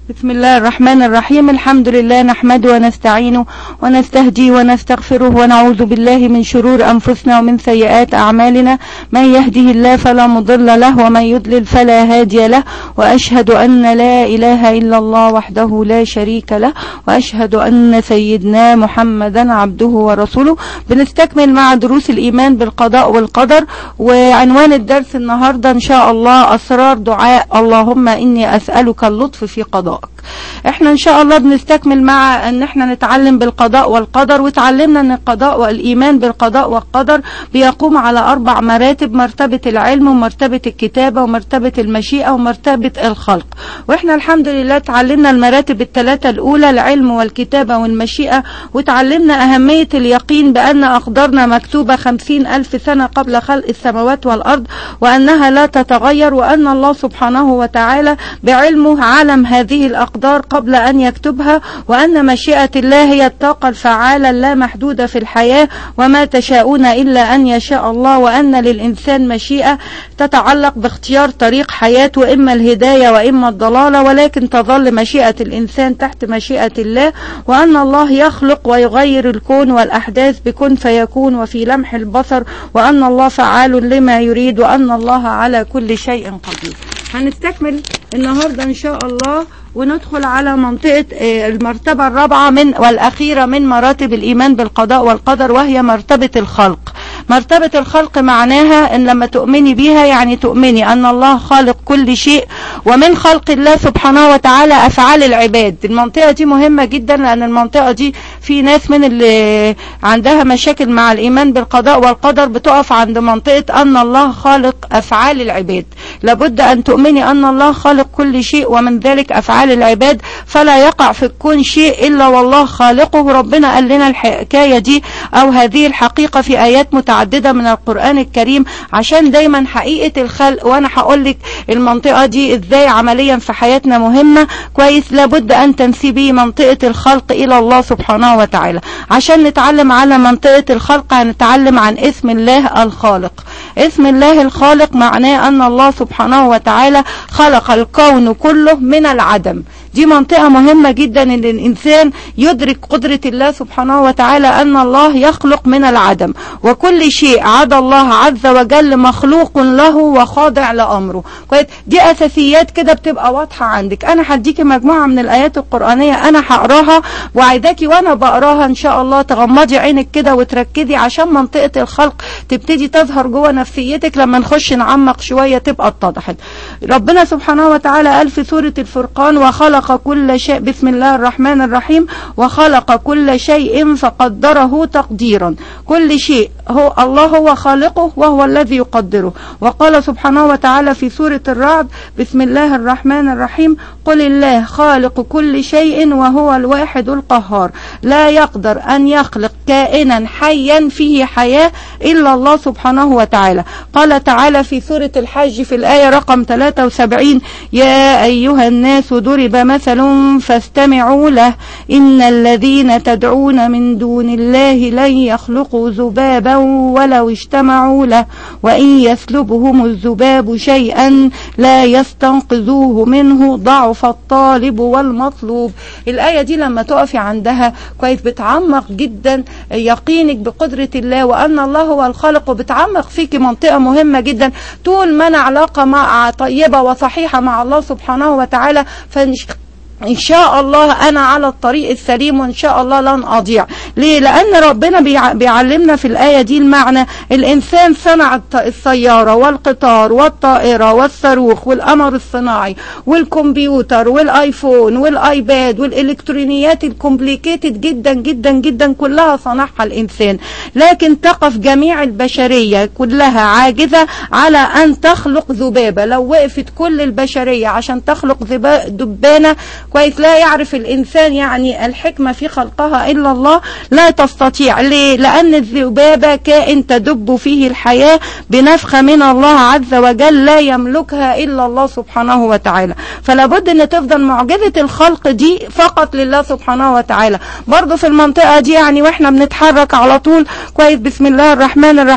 بسم الله الرحمن الرحيم الحمد لله نحمده ونستعينه ونستهديه ونستغفره ونعوذ بالله من شرور أنفسنا ومن سيئات أعمالنا من يهده الله فلا مضل له ومن يضلل فلا هادي له وأشهد أن لا إله إلا الله وحده لا شريك له وأشهد أن سيدنا محمدا عبده ورسوله بنستكمل مع دروس الإيمان بالقضاء والقدر وعنوان الدرس النهاردة إن شاء الله أسرار دعاء اللهم إني أسألك اللطف في قضاء قضائك احنا ان شاء الله بنستكمل مع ان احنا نتعلم بالقضاء والقدر وتعلمنا ان القضاء والايمان بالقضاء والقدر بيقوم على اربع مراتب مرتبة العلم ومرتبة الكتابة ومرتبة المشيئة ومرتبة الخلق واحنا الحمد لله تعلمنا المراتب الثلاثة الاولى العلم والكتابة والمشيئة وتعلمنا اهمية اليقين بان اقدارنا مكتوبة خمسين الف سنة قبل خلق السماوات والارض وانها لا تتغير وان الله سبحانه وتعالى بعلمه علم هذه الأقدار قبل أن يكتبها وأن مشيئة الله هي الطاقة الفعالة اللامحدودة في الحياة وما تشاءون إلا أن يشاء الله وأن للإنسان مشيئة تتعلق باختيار طريق حياته إما الهداية وإما الضلالة ولكن تظل مشيئة الإنسان تحت مشيئة الله وأن الله يخلق ويغير الكون والأحداث بكن فيكون وفي لمح البصر وأن الله فعال لما يريد وأن الله على كل شيء قدير هنستكمل النهاردة إن شاء الله وندخل على منطقة المرتبة الرابعة من والأخيرة من مراتب الإيمان بالقضاء والقدر وهي مرتبة الخلق مرتبة الخلق معناها ان لما تؤمني بيها يعني تؤمني ان الله خالق كل شيء ومن خلق الله سبحانه وتعالى افعال العباد المنطقة دي مهمة جدا لان المنطقة دي في ناس من اللي عندها مشاكل مع الايمان بالقضاء والقدر بتقف عند منطقة ان الله خالق افعال العباد لابد ان تؤمني ان الله خالق كل شيء ومن ذلك افعال العباد فلا يقع في الكون شيء الا والله خالقه ربنا قال لنا الحكاية دي او هذه الحقيقة في ايات متعددة من القرآن الكريم عشان دايما حقيقة الخلق وانا هقول لك المنطقة دي ازاي عمليا في حياتنا مهمة كويس لابد ان تنسبي منطقة الخلق الى الله سبحانه وتعالى عشان نتعلم على منطقة الخلق هنتعلم عن اسم الله الخالق اسم الله الخالق معناه ان الله سبحانه وتعالى خلق الكون كله من العدم دي منطقة مهمة جدا ان الانسان يدرك قدرة الله سبحانه وتعالى ان الله يخلق من العدم وكل شيء عدا الله عز وجل مخلوق له وخاضع لامره كويس دي اساسيات كده بتبقى واضحة عندك انا هديكي مجموعة من الايات القرآنية انا هقراها وعايداكي وانا بقراها ان شاء الله تغمضي عينك كده وتركزي عشان منطقة الخلق تبتدي تظهر جوه نفسيتك لما نخش نعمق شوية تبقى اتضحت ربنا سبحانه وتعالى قال في سورة الفرقان وخلق خلق كل شيء بسم الله الرحمن الرحيم وخلق كل شيء فقدره تقديرا كل شيء هو الله هو خالقه وهو الذي يقدره وقال سبحانه وتعالى في سورة الرعد بسم الله الرحمن الرحيم قل الله خالق كل شيء وهو الواحد القهار لا يقدر أن يخلق كائنا حيا فيه حياة إلا الله سبحانه وتعالى قال تعالى في سورة الحج في الآية رقم 73 يا أيها الناس ضرب مثل فاستمعوا له إن الذين تدعون من دون الله لن يخلقوا ذبابا ولو اجتمعوا له وإن يسلبهم الذباب شيئا لا يستنقذوه منه ضعف الطالب والمطلوب الآية دي لما تقفي عندها كويس بتعمق جدا يقينك بقدرة الله وأن الله هو الخالق وبتعمق فيك منطقة مهمة جدا طول ما أنا علاقة مع طيبة وصحيحة مع الله سبحانه وتعالى فنش ان شاء الله انا على الطريق السليم وان شاء الله لن اضيع ليه لان ربنا بيعلمنا في الايه دي المعنى الانسان صنع السياره والقطار والطائره والصاروخ والقمر الصناعي والكمبيوتر والايفون والايباد والالكترونيات الكومبليكيتد جدا جدا جدا كلها صنعها الانسان لكن تقف جميع البشريه كلها عاجزه على ان تخلق ذبابه لو وقفت كل البشريه عشان تخلق دبانه كويس لا يعرف الإنسان يعني الحكمة في خلقها إلا الله لا تستطيع ليه لأن الذبابة كائن تدب فيه الحياة بنفخة من الله عز وجل لا يملكها إلا الله سبحانه وتعالى فلا بد أن تفضل معجزة الخلق دي فقط لله سبحانه وتعالى برضه في المنطقة دي يعني وإحنا بنتحرك على طول كويس بسم الله الرحمن الرحيم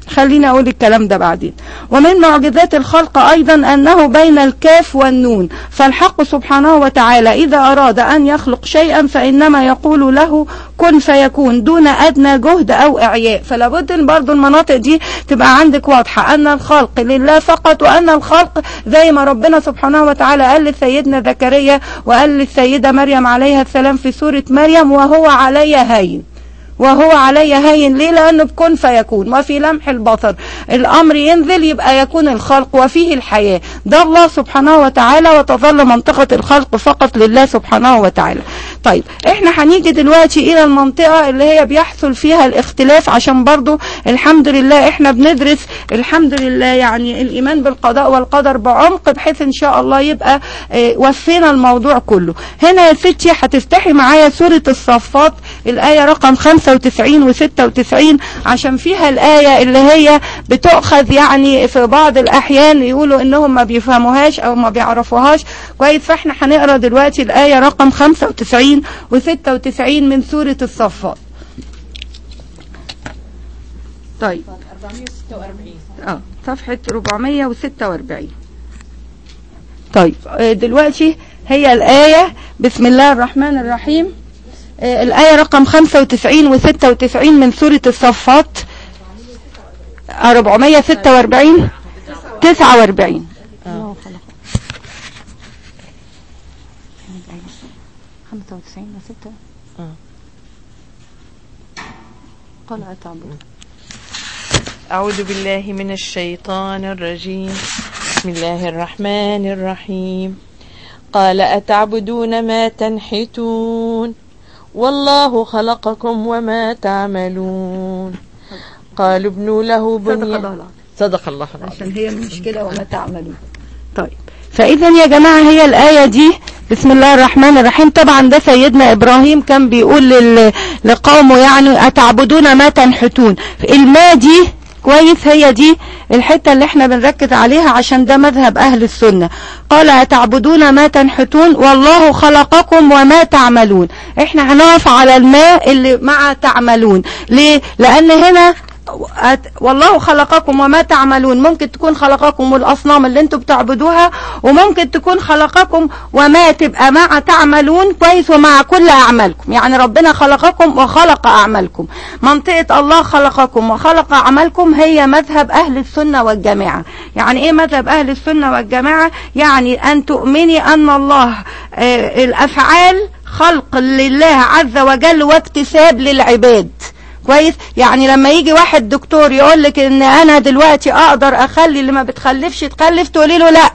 خليني اقول الكلام ده بعدين ومن معجزات الخلق ايضا انه بين الكاف والنون فالحق سبحانه وتعالى اذا اراد ان يخلق شيئا فانما يقول له كن فيكون دون ادنى جهد او اعياء فلا بد ان برضو المناطق دي تبقى عندك واضحة ان الخلق لله فقط وان الخلق زي ما ربنا سبحانه وتعالى قال لسيدنا زكريا وقال للسيدة مريم عليها السلام في سورة مريم وهو علي هين وهو علي هين ليه لأنه بكون فيكون وفي لمح البصر الأمر ينزل يبقى يكون الخلق وفيه الحياة ده الله سبحانه وتعالى وتظل منطقة الخلق فقط لله سبحانه وتعالى طيب احنا هنيجي دلوقتي الى المنطقة اللي هي بيحصل فيها الاختلاف عشان برضو الحمد لله احنا بندرس الحمد لله يعني الايمان بالقضاء والقدر بعمق بحيث ان شاء الله يبقى اه وفينا الموضوع كله هنا يا ستي هتفتحي معايا سورة الصفات الاية رقم 95 و 96 عشان فيها الاية اللي هي بتؤخذ يعني في بعض الاحيان يقولوا انهم ما بيفهموهاش او ما بيعرفوهاش كويس فاحنا هنقرا دلوقتي الاية رقم 95 و 96 من سورة الصفات طيب 446 اه صفحة 446 طيب دلوقتي هي الآية بسم الله الرحمن الرحيم الآية رقم 95 و 96 من سورة الصفات 446 49 اه 95 و 6 قال أتعبد أعوذ بالله من الشيطان الرجيم بسم الله الرحمن الرحيم قال أتعبدون ما تنحتون والله خلقكم وما تعملون قالوا ابنوا له بنيان صدق الله العظيم عشان هي المشكلة وما تعملون طيب فإذا يا جماعة هي الآية دي بسم الله الرحمن الرحيم طبعا ده سيدنا إبراهيم كان بيقول لل... لقومه يعني أتعبدون ما تنحتون الماء دي كويس هي دي الحتة اللي احنا بنركز عليها عشان ده مذهب أهل السنة قال أتعبدون ما تنحتون والله خلقكم وما تعملون احنا هنقف على الماء اللي مع تعملون ليه لأن هنا والله خلقكم وما تعملون ممكن تكون خلقكم الأصنام اللي انتم بتعبدوها وممكن تكون خلقكم وما تبقى مع تعملون كويس ومع كل أعمالكم يعني ربنا خلقكم وخلق أعمالكم منطقة الله خلقكم وخلق أعمالكم هي مذهب أهل السنة والجماعة يعني إيه مذهب أهل السنة والجماعة يعني أن تؤمني أن الله آه الأفعال خلق لله عز وجل واكتساب للعباد كويس يعني لما يجي واحد دكتور يقول لك ان انا دلوقتي اقدر اخلي اللي ما بتخلفش تخلف تقولي له لا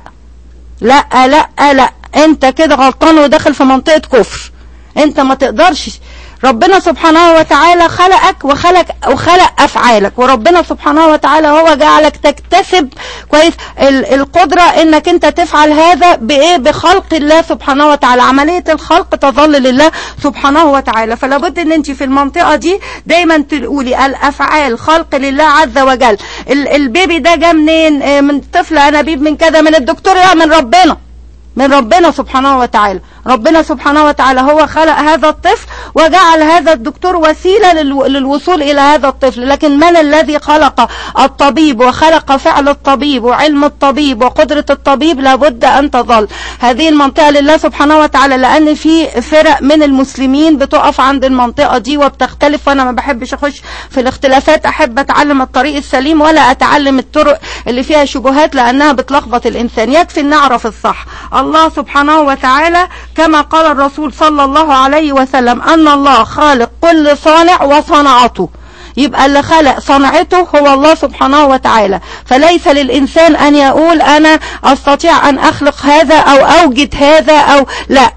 لا لا لا انت كده غلطان وداخل في منطقة كفر انت ما تقدرش ربنا سبحانه وتعالى خلقك وخلق وخلق افعالك وربنا سبحانه وتعالى هو جعلك تكتسب كويس القدرة انك انت تفعل هذا بايه بخلق الله سبحانه وتعالى عملية الخلق تظل لله سبحانه وتعالى فلا بد ان انت في المنطقة دي دايما تقولي الافعال خلق لله عز وجل البيبي ده جه منين من طفل انابيب من كذا من الدكتور لا من ربنا من ربنا سبحانه وتعالى ربنا سبحانه وتعالى هو خلق هذا الطفل وجعل هذا الدكتور وسيلة للوصول إلى هذا الطفل لكن من الذي خلق الطبيب وخلق فعل الطبيب وعلم الطبيب وقدرة الطبيب لابد أن تظل هذه المنطقة لله سبحانه وتعالى لأن في فرق من المسلمين بتقف عند المنطقة دي وبتختلف وأنا ما بحبش أخش في الاختلافات أحب أتعلم الطريق السليم ولا أتعلم الطرق اللي فيها شبهات لأنها بتلخبط الإنسان يكفي نعرف الصح الله سبحانه وتعالى كما قال الرسول صلى الله عليه وسلم أن الله خالق كل صانع وصنعته يبقى اللي خلق صنعته هو الله سبحانه وتعالى فليس للإنسان أن يقول أنا أستطيع أن أخلق هذا أو أوجد هذا أو لا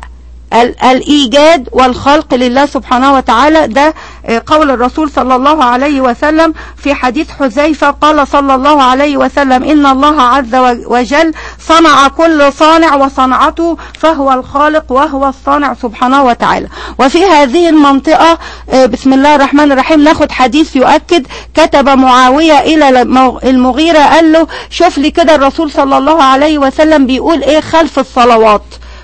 الإيجاد والخلق لله سبحانه وتعالى ده قول الرسول صلى الله عليه وسلم في حديث حذيفة قال صلى الله عليه وسلم إن الله عز وجل صنع كل صانع وصنعته فهو الخالق وهو الصانع سبحانه وتعالى وفي هذه المنطقة بسم الله الرحمن الرحيم ناخد حديث يؤكد كتب معاوية إلى المغيرة قال له شوف لي كده الرسول صلى الله عليه وسلم بيقول إيه خلف الصلوات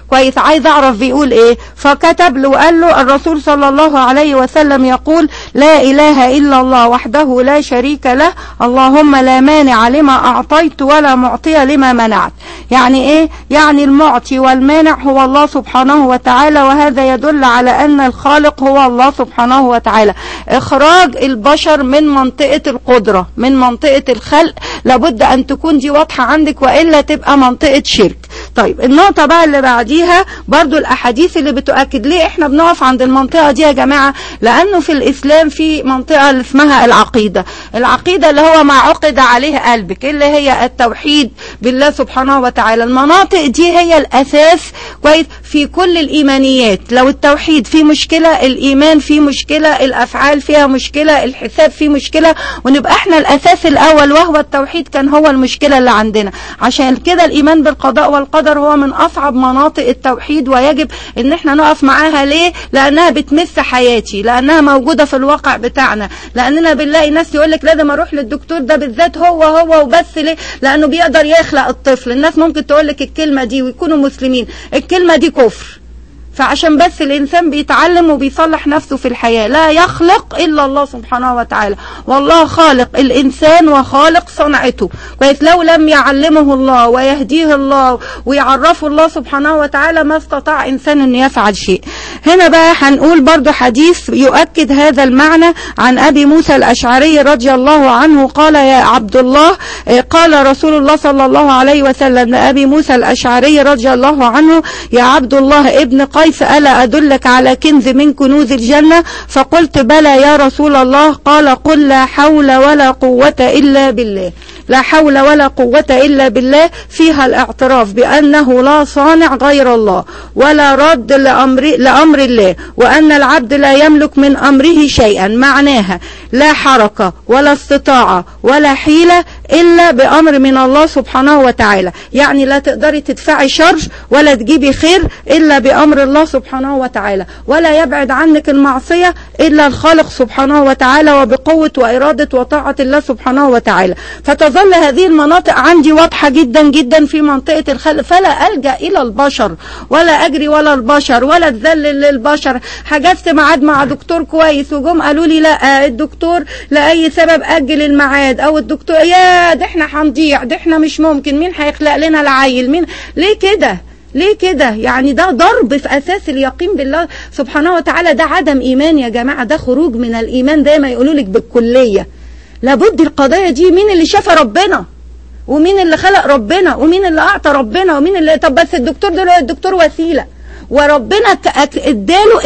كويس عايز اعرف بيقول ايه فكتب له وقال له الرسول صلى الله عليه وسلم يقول لا اله الا الله وحده لا شريك له اللهم لا مانع لما اعطيت ولا معطي لما منعت يعني ايه يعني المعطي والمانع هو الله سبحانه وتعالى وهذا يدل على ان الخالق هو الله سبحانه وتعالى اخراج البشر من منطقة القدرة من منطقة الخلق لابد ان تكون دي واضحة عندك والا تبقى منطقة شرك طيب النقطة بقى اللي بعديها برضو الاحاديث اللي بتؤكد ليه احنا بنقف عند المنطقة دي يا جماعة لانه في الاسلام في منطقة اللي اسمها العقيدة العقيدة اللي هو ما عقد عليه قلبك اللي هي التوحيد بالله سبحانه وتعالى المناطق دي هي الاساس كويس في كل الايمانيات لو التوحيد فيه مشكلة الايمان فيه مشكلة الافعال فيها مشكلة الحساب فيه مشكلة ونبقى احنا الاساس الاول وهو التوحيد كان هو المشكلة اللي عندنا عشان كده الايمان بالقضاء والقدر هو من اصعب مناطق التوحيد ويجب ان احنا نقف معاها ليه لانها بتمس حياتي لانها موجودة في الواقع بتاعنا لاننا بنلاقي ناس يقول لك لازم اروح للدكتور ده بالذات هو هو وبس ليه لانه بيقدر يخلق الطفل الناس ممكن تقول لك الكلمة دي ويكونوا مسلمين الكلمة دي كفر فعشان بس الإنسان بيتعلم وبيصلح نفسه في الحياة لا يخلق إلا الله سبحانه وتعالى والله خالق الإنسان وخالق صنعته كويس لو لم يعلمه الله ويهديه الله ويعرفه الله سبحانه وتعالى ما استطاع إنسان أن يفعل شيء هنا بقى هنقول برضو حديث يؤكد هذا المعنى عن أبي موسى الأشعري رضي الله عنه قال يا عبد الله قال رسول الله صلى الله عليه وسلم لأبي موسى الأشعري رضي الله عنه يا عبد الله ابن قيس ألا أدلك على كنز من كنوز الجنة فقلت بلى يا رسول الله قال قل لا حول ولا قوة إلا بالله لا حول ولا قوة إلا بالله فيها الاعتراف بأنه لا صانع غير الله ولا رد لأمر, لأمر الله وأن العبد لا يملك من أمره شيئا معناها لا حركة ولا استطاعة ولا حيلة إلا بأمر من الله سبحانه وتعالى يعني لا تقدري تدفعي شر ولا تجيبي خير إلا بأمر الله سبحانه وتعالى ولا يبعد عنك المعصية إلا الخالق سبحانه وتعالى وبقوة وإرادة وطاعة الله سبحانه وتعالى فتظل هذه المناطق عندي واضحة جدا جدا في منطقة الخلق فلا ألجأ إلى البشر ولا أجري ولا البشر ولا أتذلل للبشر حجزت ميعاد مع دكتور كويس وجم قالوا لي لا الدكتور لأي سبب أجل الميعاد أو الدكتور يا ده احنا هنضيع ده احنا مش ممكن مين هيخلق لنا العيل مين ليه كده ليه كده يعني ده ضرب في أساس اليقين بالله سبحانه وتعالى ده عدم إيمان يا جماعة ده خروج من الإيمان ده ما يقولوا لك بالكلية لابد القضاية دي مين اللي شاف ربنا ومين اللي خلق ربنا ومين اللي أعطى ربنا ومين اللي طب بس الدكتور ده الدكتور وسيلة وربنا اداله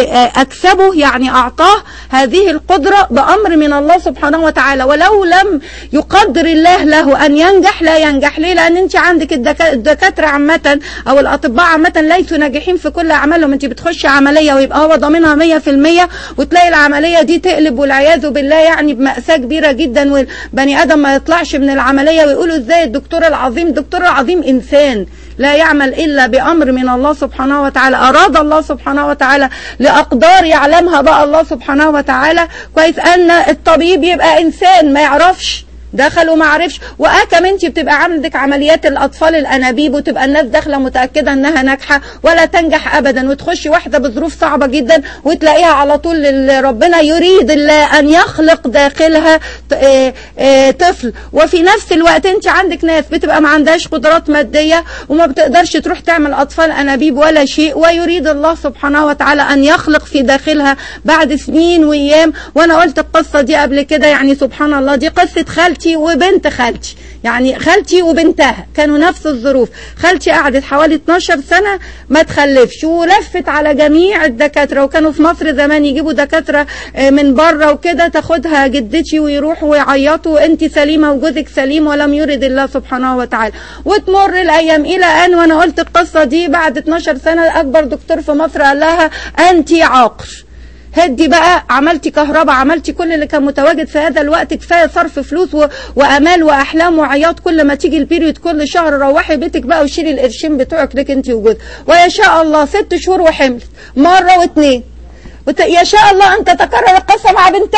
اكسبه يعني اعطاه هذه القدرة بامر من الله سبحانه وتعالى ولو لم يقدر الله له ان ينجح لا ينجح ليه لان انت عندك الدكاترة عامة او الاطباء عامة ليسوا ناجحين في كل اعمالهم انت بتخشي عملية ويبقى هو ضامنها مية في المية وتلاقي العملية دي تقلب والعياذ بالله يعني بمأساة كبيرة جدا والبني ادم ما يطلعش من العملية ويقولوا ازاي الدكتور العظيم الدكتور العظيم انسان لا يعمل إلا بأمر من الله سبحانه وتعالى أراد الله سبحانه وتعالى لأقدار يعلمها بقى الله سبحانه وتعالى كويس أن الطبيب يبقى إنسان ما يعرفش دخل وما عرفش واكم انت بتبقى عندك عمليات الاطفال الانابيب وتبقى الناس داخله متاكده انها ناجحه ولا تنجح ابدا وتخشي واحده بظروف صعبه جدا وتلاقيها على طول ربنا يريد الله ان يخلق داخلها طفل وفي نفس الوقت انت عندك ناس بتبقى ما عندهاش قدرات ماديه وما بتقدرش تروح تعمل اطفال انابيب ولا شيء ويريد الله سبحانه وتعالى ان يخلق في داخلها بعد سنين وايام وانا قلت القصه دي قبل كده يعني سبحان الله دي قصه خالتي خالتي وبنت خالتي يعني خالتي وبنتها كانوا نفس الظروف خالتي قعدت حوالي 12 سنة ما تخلفش ولفت على جميع الدكاترة وكانوا في مصر زمان يجيبوا دكاترة من بره وكده تاخدها جدتي ويروحوا ويعيطوا انت سليمة وجوزك سليم ولم يرد الله سبحانه وتعالى وتمر الايام الى ان وانا قلت القصة دي بعد 12 سنة اكبر دكتور في مصر قال لها انت عاقر هدي بقى عملتي كهرباء عملتي كل اللي كان متواجد في هذا الوقت كفايه صرف فلوس و... وامال واحلام وعياط كل ما تيجي البيريود كل شهر روحي بيتك بقى وشيلي القرشين بتوعك لك انت وجوزك ويا شاء الله ست شهور وحملت مره واثنين وت... يا شاء الله ان تتكرر القصه مع بنتها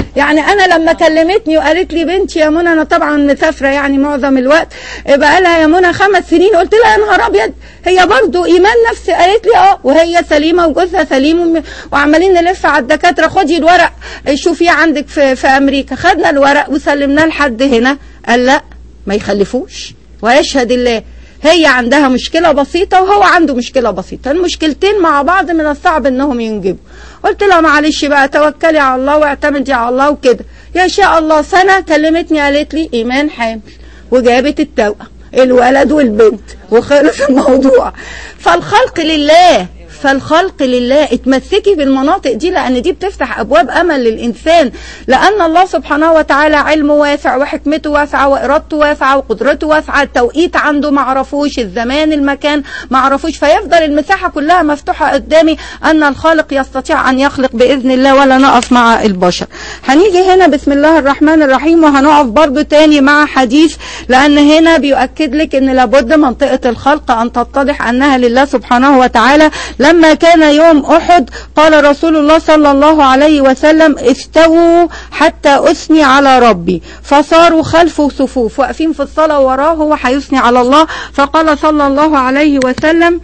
يعني انا لما كلمتني وقالت لي بنتي يا منى انا طبعا مسافره يعني معظم الوقت بقى لها يا منى خمس سنين قلت لها يا نهار ابيض هي برضو ايمان نفسي قالت لي اه وهي سليمه وجوزها سليم وم- وعمالين نلف على الدكاتره خدي الورق شوفيه عندك في, في امريكا خدنا الورق وسلمناه لحد هنا قال لا ما يخلفوش ويشهد الله هي عندها مشكلة بسيطة وهو عنده مشكلة بسيطة المشكلتين مع بعض من الصعب انهم ينجبوا قلت لها معلش بقى توكلي على الله واعتمدي على الله وكده يا شاء الله سنة كلمتني قالت لي ايمان حامل وجابت التوأم الولد والبنت وخلص الموضوع فالخلق لله فالخلق لله اتمسكي بالمناطق دي لان دي بتفتح ابواب امل للانسان لان الله سبحانه وتعالى علمه واسع وحكمته واسعه وارادته واسعه وقدرته واسعه التوقيت عنده ما عرفوش الزمان المكان ما عرفوش فيفضل المساحه كلها مفتوحه قدامي ان الخالق يستطيع ان يخلق باذن الله ولا نقف مع البشر هنيجي هنا بسم الله الرحمن الرحيم وهنقف برضو تاني مع حديث لان هنا بيؤكد لك ان لابد منطقه الخلق ان تتضح انها لله سبحانه وتعالى لما كان يوم احد قال رسول الله صلى الله عليه وسلم استووا حتى اثني على ربي فصاروا خلفه صفوف واقفين في الصلاه وراه هو هيثني على الله فقال صلى الله عليه وسلم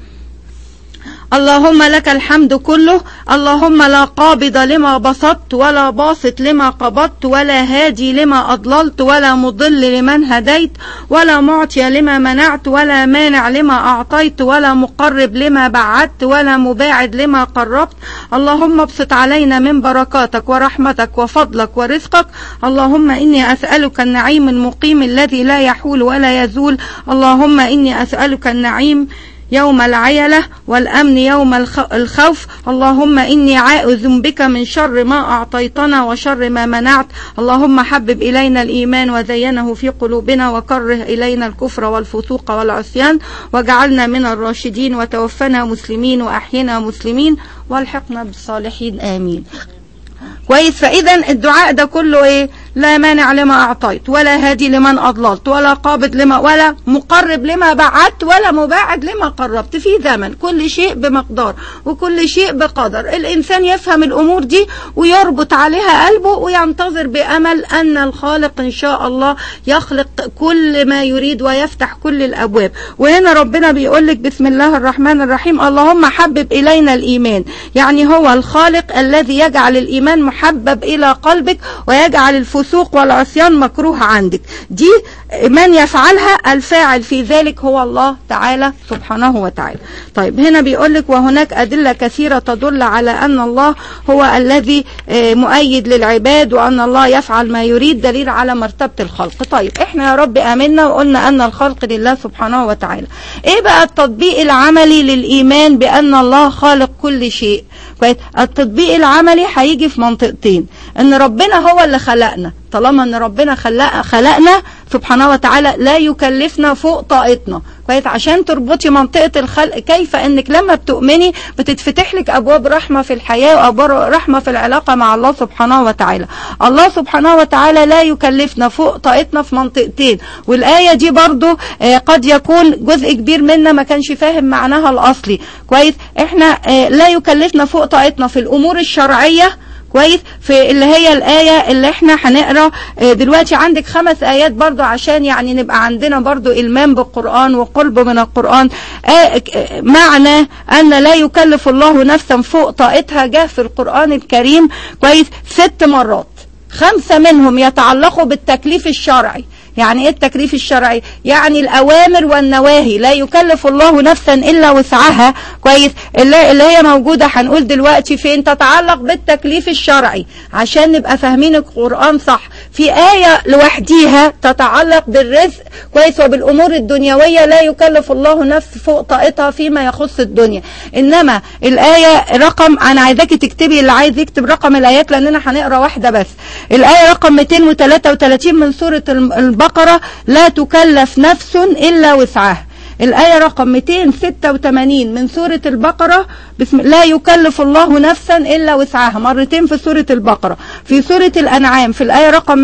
اللهم لك الحمد كله اللهم لا قابض لما بسطت ولا باسط لما قبضت ولا هادي لما أضللت ولا مضل لمن هديت ولا معطي لما منعت ولا مانع لما أعطيت ولا مقرب لما بعدت ولا مباعد لما قربت اللهم ابسط علينا من بركاتك ورحمتك وفضلك ورزقك اللهم إني أسألك النعيم المقيم الذي لا يحول ولا يزول اللهم إني أسألك النعيم يوم العيلة والأمن يوم الخ- الخوف اللهم إني عائذ بك من شر ما أعطيتنا وشر ما منعت اللهم حبب إلينا الإيمان وزينه في قلوبنا وكره إلينا الكفر والفسوق والعصيان واجعلنا من الراشدين وتوفنا مسلمين وأحينا مسلمين والحقنا بالصالحين آمين كويس فاذا الدعاء ده كله ايه لا مانع لما اعطيت ولا هادي لمن اضللت ولا قابض لما ولا مقرب لما بعدت ولا مباعد لما قربت في زمن كل شيء بمقدار وكل شيء بقدر الانسان يفهم الامور دي ويربط عليها قلبه وينتظر بامل ان الخالق ان شاء الله يخلق كل ما يريد ويفتح كل الابواب وهنا ربنا بيقول لك بسم الله الرحمن الرحيم اللهم حبب الينا الايمان يعني هو الخالق الذي يجعل الايمان محبب الى قلبك ويجعل الفسوق والعصيان مكروه عندك دي من يفعلها الفاعل في ذلك هو الله تعالى سبحانه وتعالى طيب هنا بيقول لك وهناك ادله كثيره تدل على ان الله هو الذي آه، مؤيد للعباد وان الله يفعل ما يريد دليل على مرتبه الخلق طيب احنا يا رب امنا وقلنا ان الخلق لله سبحانه وتعالى ايه بقى التطبيق العملي للايمان بان الله خالق كل شيء كويس التطبيق العملي هيجي في منطقتين ان ربنا هو اللي خلقنا طالما ان ربنا خلق خلقنا سبحانه وتعالى لا يكلفنا فوق طاقتنا كويس عشان تربطي منطقه الخلق كيف انك لما بتؤمني بتتفتح لك ابواب رحمه في الحياه وابواب رحمه في العلاقه مع الله سبحانه وتعالى الله سبحانه وتعالى لا يكلفنا فوق طاقتنا في منطقتين والايه دي برضو آه، قد يكون جزء كبير منا ما كانش فاهم معناها الاصلي كويس احنا آه، لا يكلفنا فوق طاقتنا في الامور الشرعيه كويس في اللي هي الآية اللي احنا هنقرا آه، دلوقتي عندك خمس آيات برضو عشان يعني نبقى عندنا برضو إلمام بالقرآن وقرب من القرآن آه، ك- آه، معنى أن لا يكلف الله نفسا فوق طاقتها جاء في القرآن الكريم كويس ست مرات خمسة منهم يتعلقوا بالتكليف الشرعي يعني ايه التكليف الشرعي يعني الاوامر والنواهي لا يكلف الله نفسا الا وسعها كويس اللي, اللي هي موجوده هنقول دلوقتي فين تتعلق بالتكليف الشرعي عشان نبقى فاهمين القران صح في ايه لوحديها تتعلق بالرزق كويس وبالامور الدنيويه لا يكلف الله نفس فوق طاقتها فيما يخص الدنيا انما الايه رقم انا عايزاكي تكتبي اللي عايز يكتب رقم الايات لاننا هنقرا واحده بس الايه رقم 233 من سوره البقره لا تكلف نفس الا وسعها الآية رقم 286 من سورة البقرة بسم لا يكلف الله نفسا إلا وسعها مرتين في سورة البقرة في سورة الأنعام في الآية رقم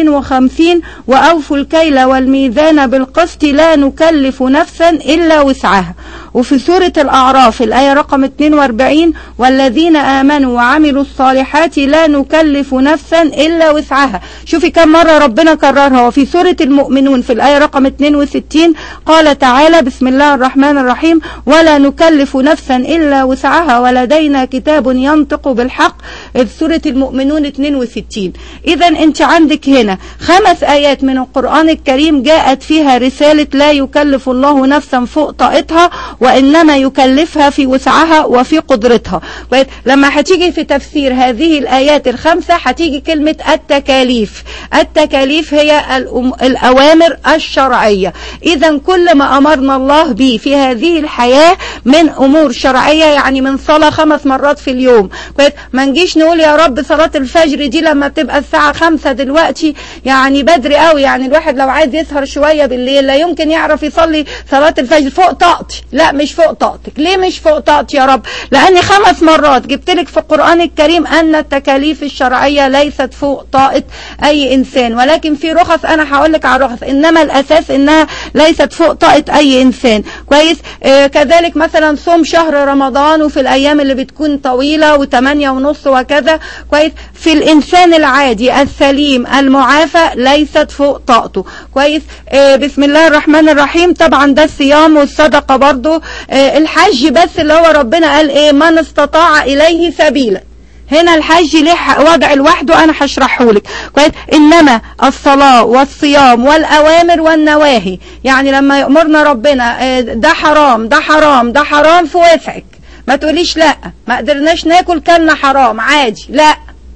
152 وأوفوا الكيل والميزان بالقسط لا نكلف نفسا إلا وسعها وفي سورة الأعراف الآية رقم 42 والذين آمنوا وعملوا الصالحات لا نكلف نفسا إلا وسعها شوفي كم مرة ربنا كررها وفي سورة المؤمنون في الآية رقم 62 قال تعالى بسم الله الرحمن الرحيم ولا نكلف نفسا إلا وسعها ولدينا كتاب ينطق بالحق سورة المؤمنون 62 إذا أنت عندك هنا خمس آيات من القرآن الكريم جاءت فيها رسالة لا يكلف الله نفسا فوق طاقتها وإنما يكلفها في وسعها وفي قدرتها لما هتيجي في تفسير هذه الآيات الخمسة هتيجي كلمة التكاليف التكاليف هي الأوامر الشرعية إذا كل ما أمرنا الله به في هذه الحياة من أمور شرعية يعني من صلاة خمس مرات في اليوم ما نجيش نقول يا رب صلاة الفجر دي لما بتبقى الساعة خمسة دلوقتي يعني بدري قوي يعني الواحد لو عايز يسهر شوية بالليل لا يمكن يعرف يصلي صلاة الفجر فوق طاقتي لا مش فوق طاقتك ليه مش فوق طاقتي يا رب لأني خمس مرات جبت لك في القرآن الكريم أن التكاليف الشرعية ليست فوق طاقة أي إنسان ولكن في رخص أنا هقول لك على رخص إنما الأساس إنها ليست فوق طاقة أي إنسان كويس آه كذلك مثلا صوم شهر رمضان وفي الأيام اللي بتكون طويلة وثمانية ونص وكذا كويس في الإنسان العادي السليم المعافى ليست فوق طاقته كويس آه بسم الله الرحمن الرحيم طبعا ده الصيام والصدقة برضو آه الحج بس اللي هو ربنا قال ايه من استطاع اليه سبيلا هنا الحج ليه وضع لوحده انا هشرحه لك كويس انما الصلاه والصيام والاوامر والنواهي يعني لما يامرنا ربنا ده حرام ده حرام ده حرام في وسعك ما تقوليش لا ما قدرناش ناكل كلنا حرام عادي لا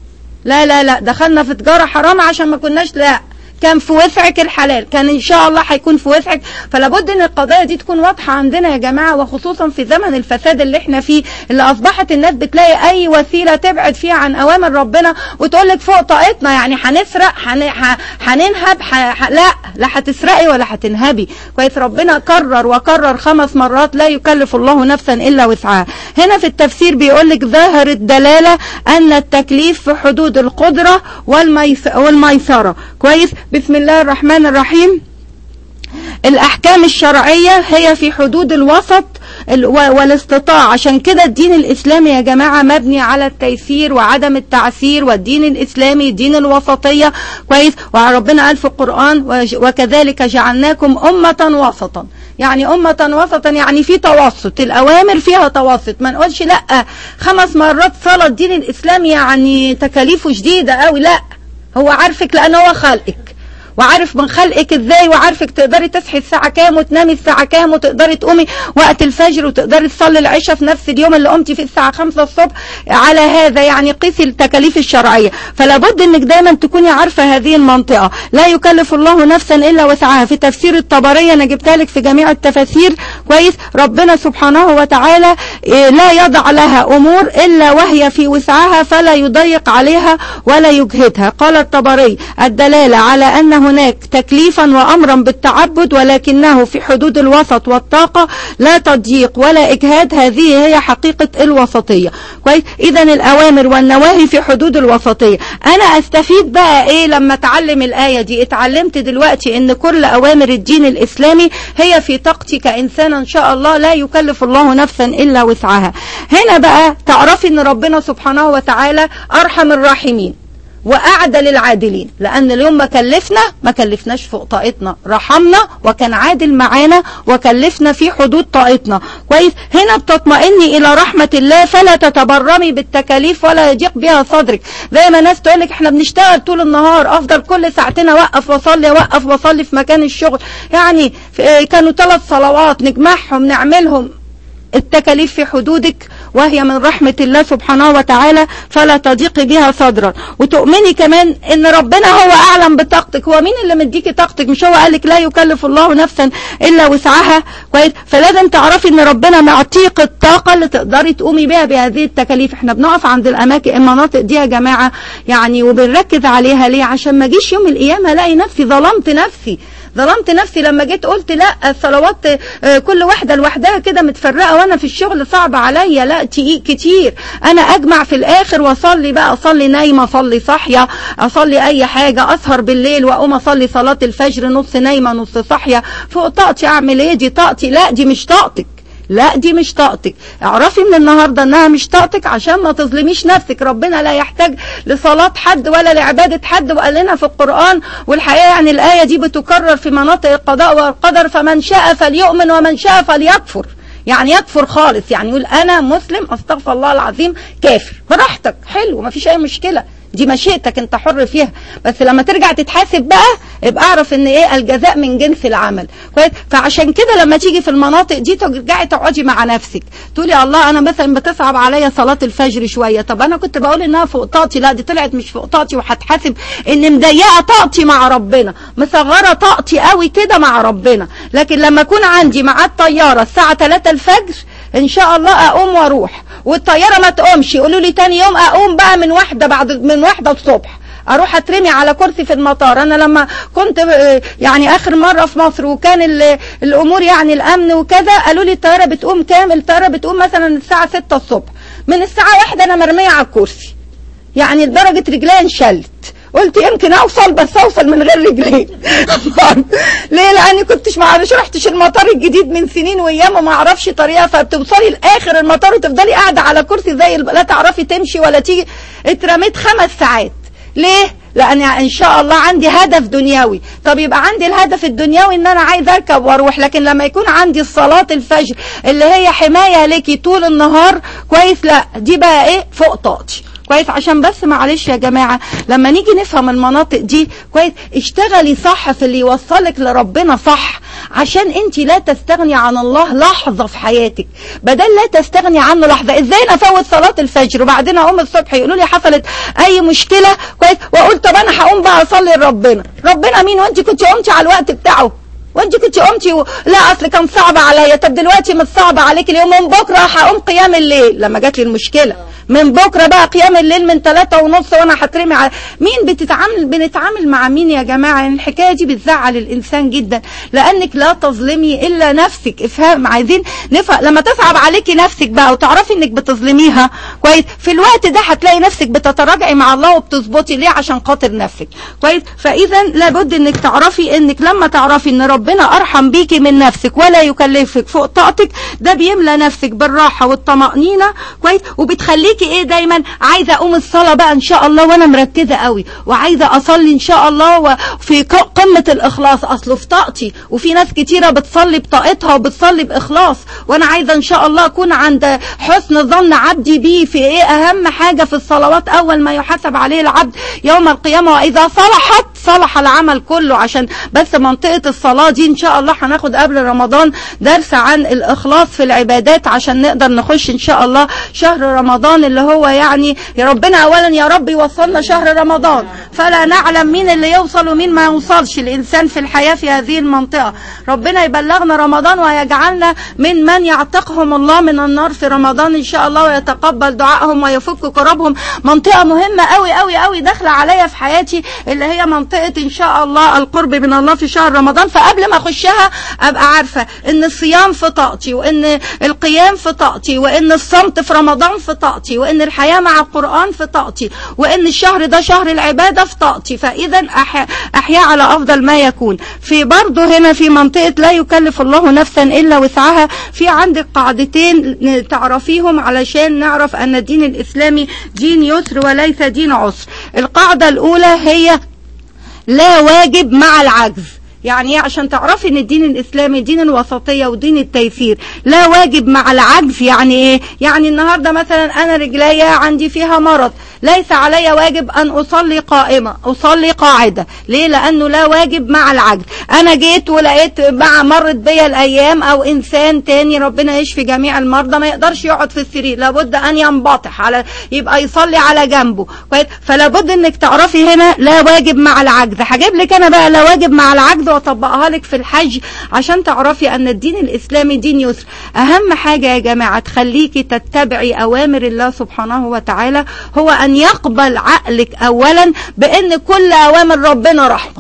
لا لا لا دخلنا في تجاره حرام عشان ما كناش لا كان في وسعك الحلال كان ان شاء الله هيكون في وسعك فلا بد ان القضايا دي تكون واضحه عندنا يا جماعه وخصوصا في زمن الفساد اللي احنا فيه اللي اصبحت الناس بتلاقي اي وسيله تبعد فيها عن اوامر ربنا وتقول لك فوق طاقتنا يعني هنسرق هننهب لا لا هتسرقي ولا هتنهبي كويس ربنا كرر وكرر خمس مرات لا يكلف الله نفسا الا وسعها هنا في التفسير بيقول لك ظاهر الدلاله ان التكليف في حدود القدره والميسره كويس بسم الله الرحمن الرحيم الأحكام الشرعية هي في حدود الوسط والاستطاعة عشان كده الدين الإسلامي يا جماعة مبني على التيسير وعدم التعسير والدين الإسلامي دين الوسطية كويس وربنا قال في القرآن وكذلك جعلناكم أمة وسطا يعني أمة وسطا يعني في توسط الأوامر فيها توسط ما نقولش لا خمس مرات صلاة الدين الإسلامي يعني تكاليفه شديدة قوي لا هو عارفك لأن هو خلقك وعارف من خلقك ازاي وعارفك تقدري تصحي الساعة كام وتنامي الساعة كام وتقدري تقومي وقت الفجر وتقدري تصلي العشاء في نفس اليوم اللي قمتي فيه الساعة 5 الصبح على هذا يعني قيسي التكاليف الشرعية فلا بد انك دايما تكوني عارفة هذه المنطقة لا يكلف الله نفسا الا وسعها في تفسير الطبرية انا جبتها لك في جميع التفاسير كويس ربنا سبحانه وتعالى لا يضع لها امور الا وهي في وسعها فلا يضيق عليها ولا يجهدها قال الطبري الدلالة على ان هناك تكليفا وأمرا بالتعبد ولكنه في حدود الوسط والطاقة لا تضييق ولا إجهاد هذه هي حقيقة الوسطية كويس إذا الأوامر والنواهي في حدود الوسطية أنا أستفيد بقى إيه لما أتعلم الآية دي اتعلمت دلوقتي إن كل أوامر الدين الإسلامي هي في طاقتي كإنسان إن شاء الله لا يكلف الله نفسا إلا وسعها هنا بقى تعرفي إن ربنا سبحانه وتعالى أرحم الراحمين وأعدل العادلين لأن اليوم ما كلفنا ما كلفناش فوق طاقتنا رحمنا وكان عادل معانا وكلفنا في حدود طاقتنا كويس هنا بتطمئني إلى رحمة الله فلا تتبرمي بالتكاليف ولا يضيق بها صدرك زي ما ناس تقول لك احنا بنشتغل طول النهار أفضل كل ساعتين أوقف وأصلي أوقف وأصلي في مكان الشغل يعني كانوا ثلاث صلوات نجمعهم نعملهم التكاليف في حدودك وهي من رحمة الله سبحانه وتعالى فلا تضيقي بها صدرا وتؤمني كمان ان ربنا هو اعلم بطاقتك هو مين اللي مديكي طاقتك مش هو قالك لا يكلف الله نفسا الا وسعها كويس فلازم تعرفي ان ربنا معطيك الطاقة اللي تقدري تقومي بها بهذه التكاليف احنا بنقف عند الاماكن المناطق دي يا جماعة يعني وبنركز عليها ليه عشان ما اجيش يوم القيامة الاقي نفسي ظلمت نفسي ظلمت نفسي لما جيت قلت لا الصلوات آه، كل واحده لوحدها كده متفرقه وانا في الشغل صعب عليا لا تقيل كتير انا اجمع في الاخر واصلي بقى اصلي نايمه اصلي صاحيه اصلي اي حاجه اسهر بالليل واقوم اصلي صلاه الفجر نص نايمه نص صاحيه فوق طاقتي اعمل ايه دي طاقتي لا دي مش طاقتك لا دي مش طاقتك اعرفي من النهارده انها مش طاقتك عشان ما تظلميش نفسك ربنا لا يحتاج لصلاه حد ولا لعباده حد وقال لنا في القران والحقيقه يعني الايه دي بتكرر في مناطق القضاء والقدر فمن شاء فليؤمن ومن شاء فليكفر يعني يكفر خالص يعني يقول انا مسلم استغفر الله العظيم كافر براحتك حلو ما فيش اي مشكله دي مشيئتك انت حر فيها بس لما ترجع تتحاسب بقى ابقى اعرف ان ايه الجزاء من جنس العمل كويس فعشان كده لما تيجي في المناطق دي ترجعي تقعدي مع نفسك تقولي الله انا مثلا بتصعب عليا صلاه الفجر شويه طب انا كنت بقول انها فوق طاقتي لا دي طلعت مش فوق طاقتي وهتحاسب ان مضيقه طاقتي مع ربنا مصغره طاقتي قوي كده مع ربنا لكن لما اكون عندي ميعاد طياره الساعه 3 الفجر ان شاء الله اقوم واروح والطياره ما تقومش يقولوا لي تاني يوم اقوم بقى من واحده بعد من واحده الصبح اروح اترمي على كرسي في المطار انا لما كنت آه، يعني اخر مره في مصر وكان ال- الامور يعني الامن وكذا قالوا لي الطياره بتقوم كام الطياره بتقوم مثلا الساعه 6 الصبح من الساعه واحدة انا مرميه على الكرسي يعني لدرجه رجلي انشلت قلت يمكن اوصل بس اوصل من غير رجلين ليه لاني كنتش ما عارفش رحتش المطار الجديد من سنين وايام وما اعرفش طريقه فبتوصلي لاخر المطار وتفضلي قاعده على كرسي زي الب- لا تعرفي تمشي ولا تيجي اترميت خمس ساعات ليه لان ان شاء الله عندي هدف دنيوي طب يبقى عندي الهدف الدنيوي ان انا عايز اركب واروح لكن لما يكون عندي صلاه الفجر اللي هي حمايه ليكي طول النهار كويس لا دي بقى ايه فوق طاقتي كويس عشان بس معلش يا جماعة لما نيجي نفهم المناطق دي كويس اشتغلي صح في اللي يوصلك لربنا صح عشان انت لا تستغني عن الله لحظة في حياتك بدل لا تستغني عنه لحظة ازاي انا افوت صلاة الفجر وبعدين اقوم الصبح يقولوا لي حصلت اي مشكلة كويس واقول طب انا هقوم بقى اصلي لربنا ربنا مين وانت كنت قمتي على الوقت بتاعه وانت كنت قمتي و... لا اصل كان صعب عليا طب دلوقتي مش صعب عليك اليوم من بكره هقوم قيام الليل لما جات لي المشكله من بكره بقى قيام الليل من ثلاثة ونص وانا هترمي على مين بتتعامل بنتعامل مع مين يا جماعه يعني الحكايه دي بتزعل الانسان جدا لانك لا تظلمي الا نفسك افهم عايزين نفهم لما تصعب عليكي نفسك بقى وتعرفي انك بتظلميها كويس في الوقت ده هتلاقي نفسك بتتراجعي مع الله وبتظبطي ليه عشان خاطر نفسك كويس فاذا لابد انك تعرفي انك لما تعرفي ان ربنا ارحم بيكي من نفسك ولا يكلفك فوق طاقتك ده بيملى نفسك بالراحه والطمانينه كويس وبتخليكي ايه دايما عايزه اقوم الصلاه بقى ان شاء الله وانا مركزه قوي وعايزه اصلي ان شاء الله وفي ق- قمه الاخلاص اصله في طاقتي وفي ناس كتيره بتصلي بطاقتها وبتصلي باخلاص وانا عايزه ان شاء الله اكون عند حسن ظن عبدي بي في ايه اهم حاجه في الصلوات اول ما يحاسب عليه العبد يوم القيامه واذا صلحت صلح العمل كله عشان بس منطقه الصلاه دي ان شاء الله هناخد قبل رمضان درس عن الاخلاص في العبادات عشان نقدر نخش ان شاء الله شهر رمضان اللي هو يعني يا ربنا اولا يا رب يوصلنا شهر رمضان فلا نعلم مين اللي يوصل ومين ما يوصلش الانسان في الحياه في هذه المنطقه ربنا يبلغنا رمضان ويجعلنا من من يعتقهم الله من النار في رمضان ان شاء الله ويتقبل دعائهم ويفك كربهم منطقه مهمه قوي قوي قوي داخله عليا في حياتي اللي هي منطقه ان شاء الله القرب من الله في شهر رمضان فقبل ما اخشها ابقى عارفه ان الصيام في طاقتي وان القيام في طاقتي وان الصمت في رمضان في طاقتي وان الحياه مع القران في طاقتي وان الشهر ده شهر العباده في طاقتي فاذا أح- احيا على افضل ما يكون في برضه هنا في منطقه لا يكلف الله نفسا الا وسعها في عندك قاعدتين تعرفيهم علشان نعرف ان الدين الاسلامي دين يسر وليس دين عسر القاعده الاولى هي لا واجب مع العجز يعني ايه عشان تعرفي ان الدين الاسلامي دين الوسطيه ودين التيسير لا واجب مع العجز يعني ايه يعني النهارده مثلا انا رجليا عندي فيها مرض ليس علي واجب ان اصلي قائمه اصلي قاعده ليه لانه لا واجب مع العجز انا جيت ولقيت مع مرت بيا الايام او انسان تاني ربنا يشفي جميع المرضى ما يقدرش يقعد في السرير لابد ان ينبطح على يبقى يصلي على جنبه كويس فلا بد انك تعرفي هنا لا واجب مع العجز هجيب لك انا بقى لا واجب مع العجز واطبقها لك في الحج عشان تعرفي ان الدين الاسلامي دين يسر اهم حاجه يا جماعه تخليكي تتبعي اوامر الله سبحانه وتعالى هو ان يقبل عقلك اولا بان كل اوامر ربنا رحمه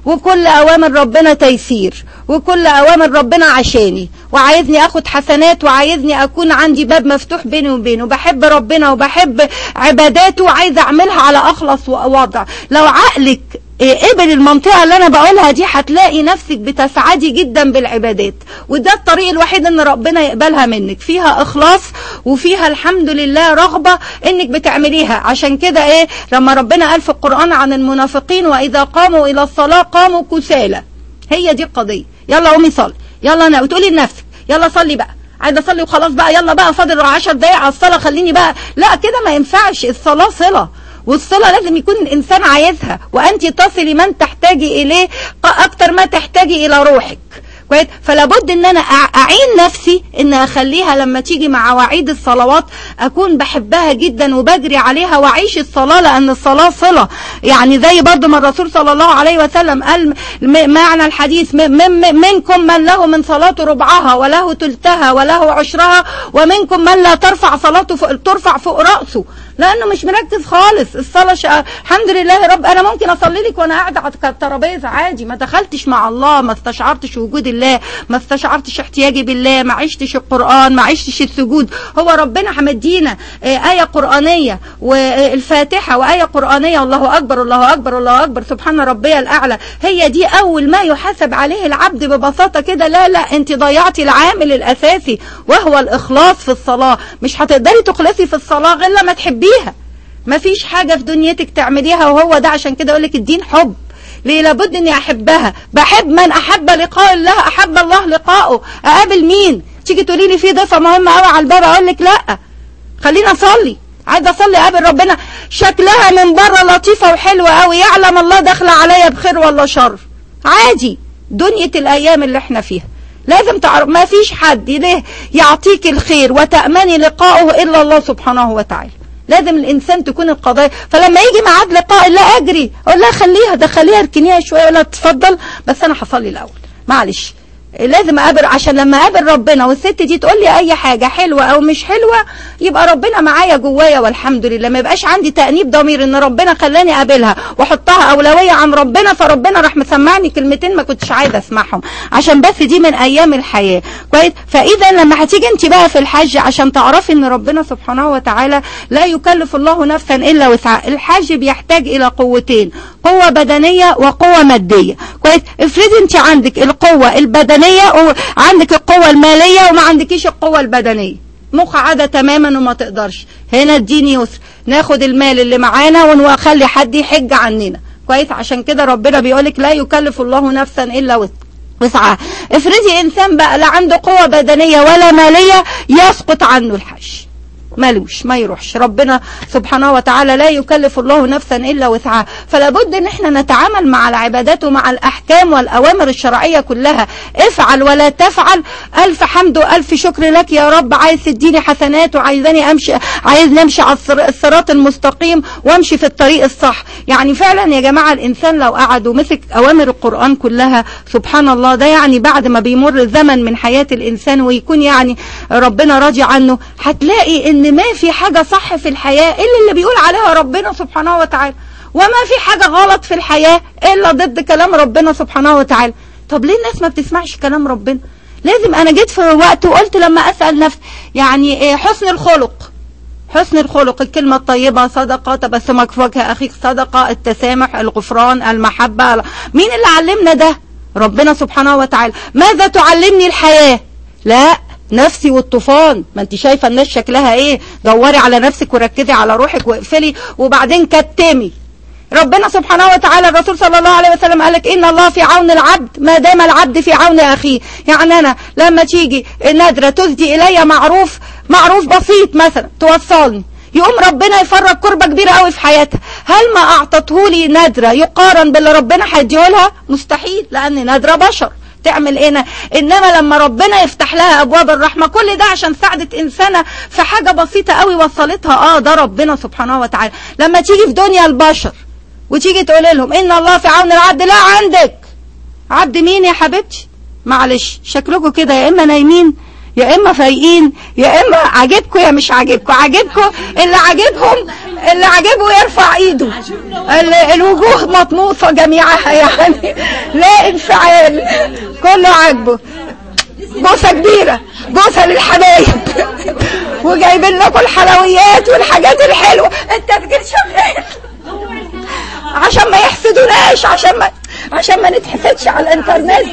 وكل اوامر ربنا تيسير وكل اوامر ربنا عشاني وعايزني اخد حسنات وعايزني اكون عندي باب مفتوح بيني وبينه بحب ربنا وبحب عباداته وعايزه اعملها على اخلص وضع لو عقلك قبل المنطقة اللي انا بقولها دي هتلاقي نفسك بتسعدي جدا بالعبادات وده الطريق الوحيد ان ربنا يقبلها منك فيها اخلاص وفيها الحمد لله رغبة انك بتعمليها عشان كده ايه لما ربنا قال في القرآن عن المنافقين واذا قاموا الى الصلاة قاموا كسالى هي دي القضية يلا قومي صلي يلا انا وتقولي لنفسك يلا صلي بقى عايزه اصلي وخلاص بقى يلا بقى فاضل 10 دقايق على الصلاه خليني بقى لا كده ما ينفعش الصلاه صله والصلة لازم يكون الإنسان عايزها وأنت تصلي من تحتاجي إليه أكتر ما تحتاجي إلى روحك كويس فلا بد ان انا اعين نفسي ان اخليها لما تيجي مع وعيد الصلوات اكون بحبها جدا وبجري عليها واعيش الصلاه لان الصلاه صله يعني زي برضو ما الرسول صلى الله عليه وسلم قال معنى الحديث منكم من له من صلاته ربعها وله تلتها وله عشرها ومنكم من لا ترفع صلاته فوق ترفع فوق راسه لانه مش مركز خالص الصلاه شا... الحمد لله يا رب انا ممكن اصلي لك وانا قاعده على الترابيزه عادي ما دخلتش مع الله ما استشعرتش وجود الله ما استشعرتش احتياجي بالله ما عشتش القران ما عشتش السجود هو ربنا حمدينا ايه قرانيه والفاتحه وايه قرانيه الله اكبر الله اكبر الله اكبر سبحان ربي الاعلى هي دي اول ما يحاسب عليه العبد ببساطه كده لا لا انت ضيعتي العامل الاساسي وهو الاخلاص في الصلاه مش هتقدري تخلصي في الصلاه غير لما تحبيها مفيش حاجة في دنيتك تعمليها وهو ده عشان كده اقول لك الدين حب ليه لابد اني احبها بحب من احب لقاء الله احب الله لقاءه اقابل مين تيجي تقولي لي في ضيفه مهمه قوي على الباب اقول لك لا خلينا اصلي عايزه اصلي اقابل ربنا شكلها من بره لطيفه وحلوه قوي يعلم الله داخله عليا بخير ولا شر عادي دنيا الايام اللي احنا فيها لازم تعرف ما فيش حد ليه يعطيك الخير وتأمني لقاؤه إلا الله سبحانه وتعالى لازم الانسان تكون القضايا فلما يجي ميعاد لقاء لا اجري اقول لها خليها دخليها اركنيها شويه ولا تفضل بس انا هصلي الاول معلش لازم اقابل عشان لما اقابل ربنا والست دي تقول لي اي حاجه حلوه او مش حلوه يبقى ربنا معايا جوايا والحمد لله ما يبقاش عندي تانيب ضمير ان ربنا خلاني اقابلها واحطها اولويه عن ربنا فربنا راح مسمعني كلمتين ما كنتش عايزه اسمعهم عشان بس دي من ايام الحياه كويس فاذا لما هتيجي انت بقى في الحج عشان تعرفي ان ربنا سبحانه وتعالى لا يكلف الله نفسا الا وسعها الحج بيحتاج الى قوتين قوه بدنيه وقوه ماديه كويس افرضي انت عندك القوه البدنيه البدنية وعندك القوة المالية وما عندكيش القوة البدنية مقعدة تماما وما تقدرش هنا الدين يسر ناخد المال اللي معانا ونخلي حد يحج عننا كويس عشان كده ربنا بيقولك لا يكلف الله نفسا الا وسعها افرضي انسان بقى لا عنده قوة بدنية ولا مالية يسقط عنه الحج ملوش ما يروحش ربنا سبحانه وتعالى لا يكلف الله نفسا الا وسعها فلا بد ان احنا نتعامل مع العبادات ومع الاحكام والاوامر الشرعيه كلها افعل ولا تفعل الف حمد والف شكر لك يا رب عايز تديني حسنات وعايزاني امشي عايزني امشي على الصراط المستقيم وامشي في الطريق الصح يعني فعلا يا جماعه الانسان لو قعد ومسك اوامر القران كلها سبحان الله ده يعني بعد ما بيمر زمن من حياه الانسان ويكون يعني ربنا راضي عنه هتلاقي ان ان ما في حاجة صح في الحياة الا اللي بيقول عليها ربنا سبحانه وتعالى وما في حاجة غلط في الحياة الا ضد كلام ربنا سبحانه وتعالى طب ليه الناس ما بتسمعش كلام ربنا لازم انا جيت في وقت وقلت لما اسأل نفسي يعني ايه حسن الخلق حسن الخلق الكلمة الطيبة صدقة تبسمك في وجه أخيك صدقة التسامح الغفران المحبة مين اللي علمنا ده ربنا سبحانه وتعالى ماذا تعلمني الحياة لا نفسي والطوفان ما انت شايفه الناس شكلها ايه دوري على نفسك وركزي على روحك واقفلي وبعدين كتمي ربنا سبحانه وتعالى الرسول صلى الله عليه وسلم قال لك ان الله في عون العبد ما دام العبد في عون اخيه يعني انا لما تيجي نادره تسدي الي معروف معروف بسيط مثلا توصلني يقوم ربنا يفرج كربة كبيرة قوي في حياتها هل ما اعطته لي نادرة يقارن باللي ربنا هيديه لها مستحيل لان نادرة بشر تعمل ايه انما لما ربنا يفتح لها ابواب الرحمه كل ده عشان ساعدت انسانه في حاجه بسيطه قوي وصلتها اه ده ربنا سبحانه وتعالى لما تيجي في دنيا البشر وتيجي تقول لهم ان الله في عون العبد لا عندك عبد مين يا حبيبتي معلش شكلكم كده يا اما نايمين يا اما فايقين يا اما عاجبكم يا مش عاجبكم عاجبكم اللي عاجبهم اللي عجبه يرفع ايده ال- الوجوه مطموسة جميعها يعني لا انفعال كله عاجبه بوسة كبيرة بوسة للحبايب وجايبين لكم الحلويات والحاجات الحلوة التسجيل شغال عشان ما يحسدوناش عشان ما عشان ما نتحسدش على الانترنت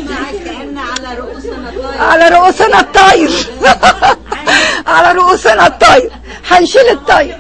على رؤوسنا الطاير على رؤوسنا الطاير هنشيل الطاير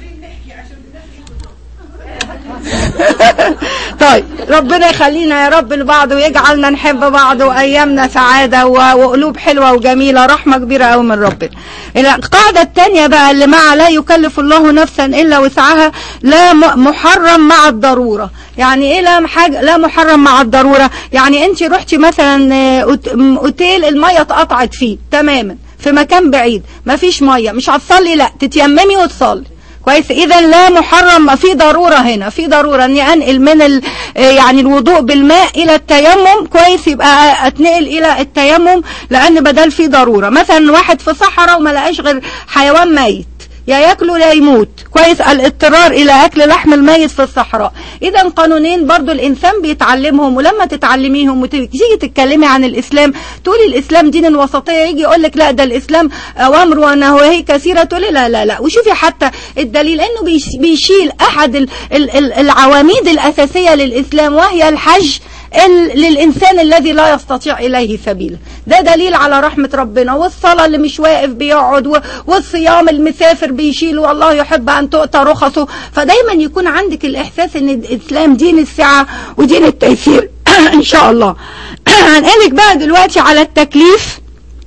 طيب ربنا يخلينا يا رب لبعض ويجعلنا نحب بعض وايامنا سعاده و- وقلوب حلوه وجميله رحمه كبيره قوي من ربنا القاعده الثانيه بقى اللي مع لا يكلف الله نفسا الا وسعها لا م- محرم مع الضروره يعني ايه لا حاجه لا محرم مع الضروره يعني انت رحتي مثلا آه، أوت- م- اوتيل الميه اتقطعت فيه تماما في مكان بعيد مفيش ميه مش هتصلي لا تتيممي وتصلي كويس اذا لا محرم ما في ضروره هنا في ضروره اني انقل من ال آه يعني الوضوء بالماء الى التيمم كويس يبقى اتنقل الى التيمم لان بدل في ضروره مثلا واحد في صحراء وما لقاش غير حيوان ميت يا ياكله لا يموت كويس الاضطرار الى اكل لحم الميت في الصحراء اذا قانونين برضو الانسان بيتعلمهم ولما تتعلميهم وتيجي تتكلمي عن الاسلام تقولي الاسلام دين الوسطيه يجي يقول لك لا ده الاسلام اوامر ونواهي كثيره تقولي لا لا لا وشوفي حتى الدليل انه بيش- بيشيل احد ال- ال- ال- العواميد الاساسيه للاسلام وهي الحج ال- للإنسان الذي لا يستطيع إليه سبيلا ده دليل على رحمة ربنا والصلاة اللي مش واقف بيقعد و- والصيام المسافر بيشيله والله يحب أن تؤتى رخصه فدايما يكون عندك الإحساس أن الإسلام دين السعة ودين التيسير إن شاء الله هنقلك بقى دلوقتي على التكليف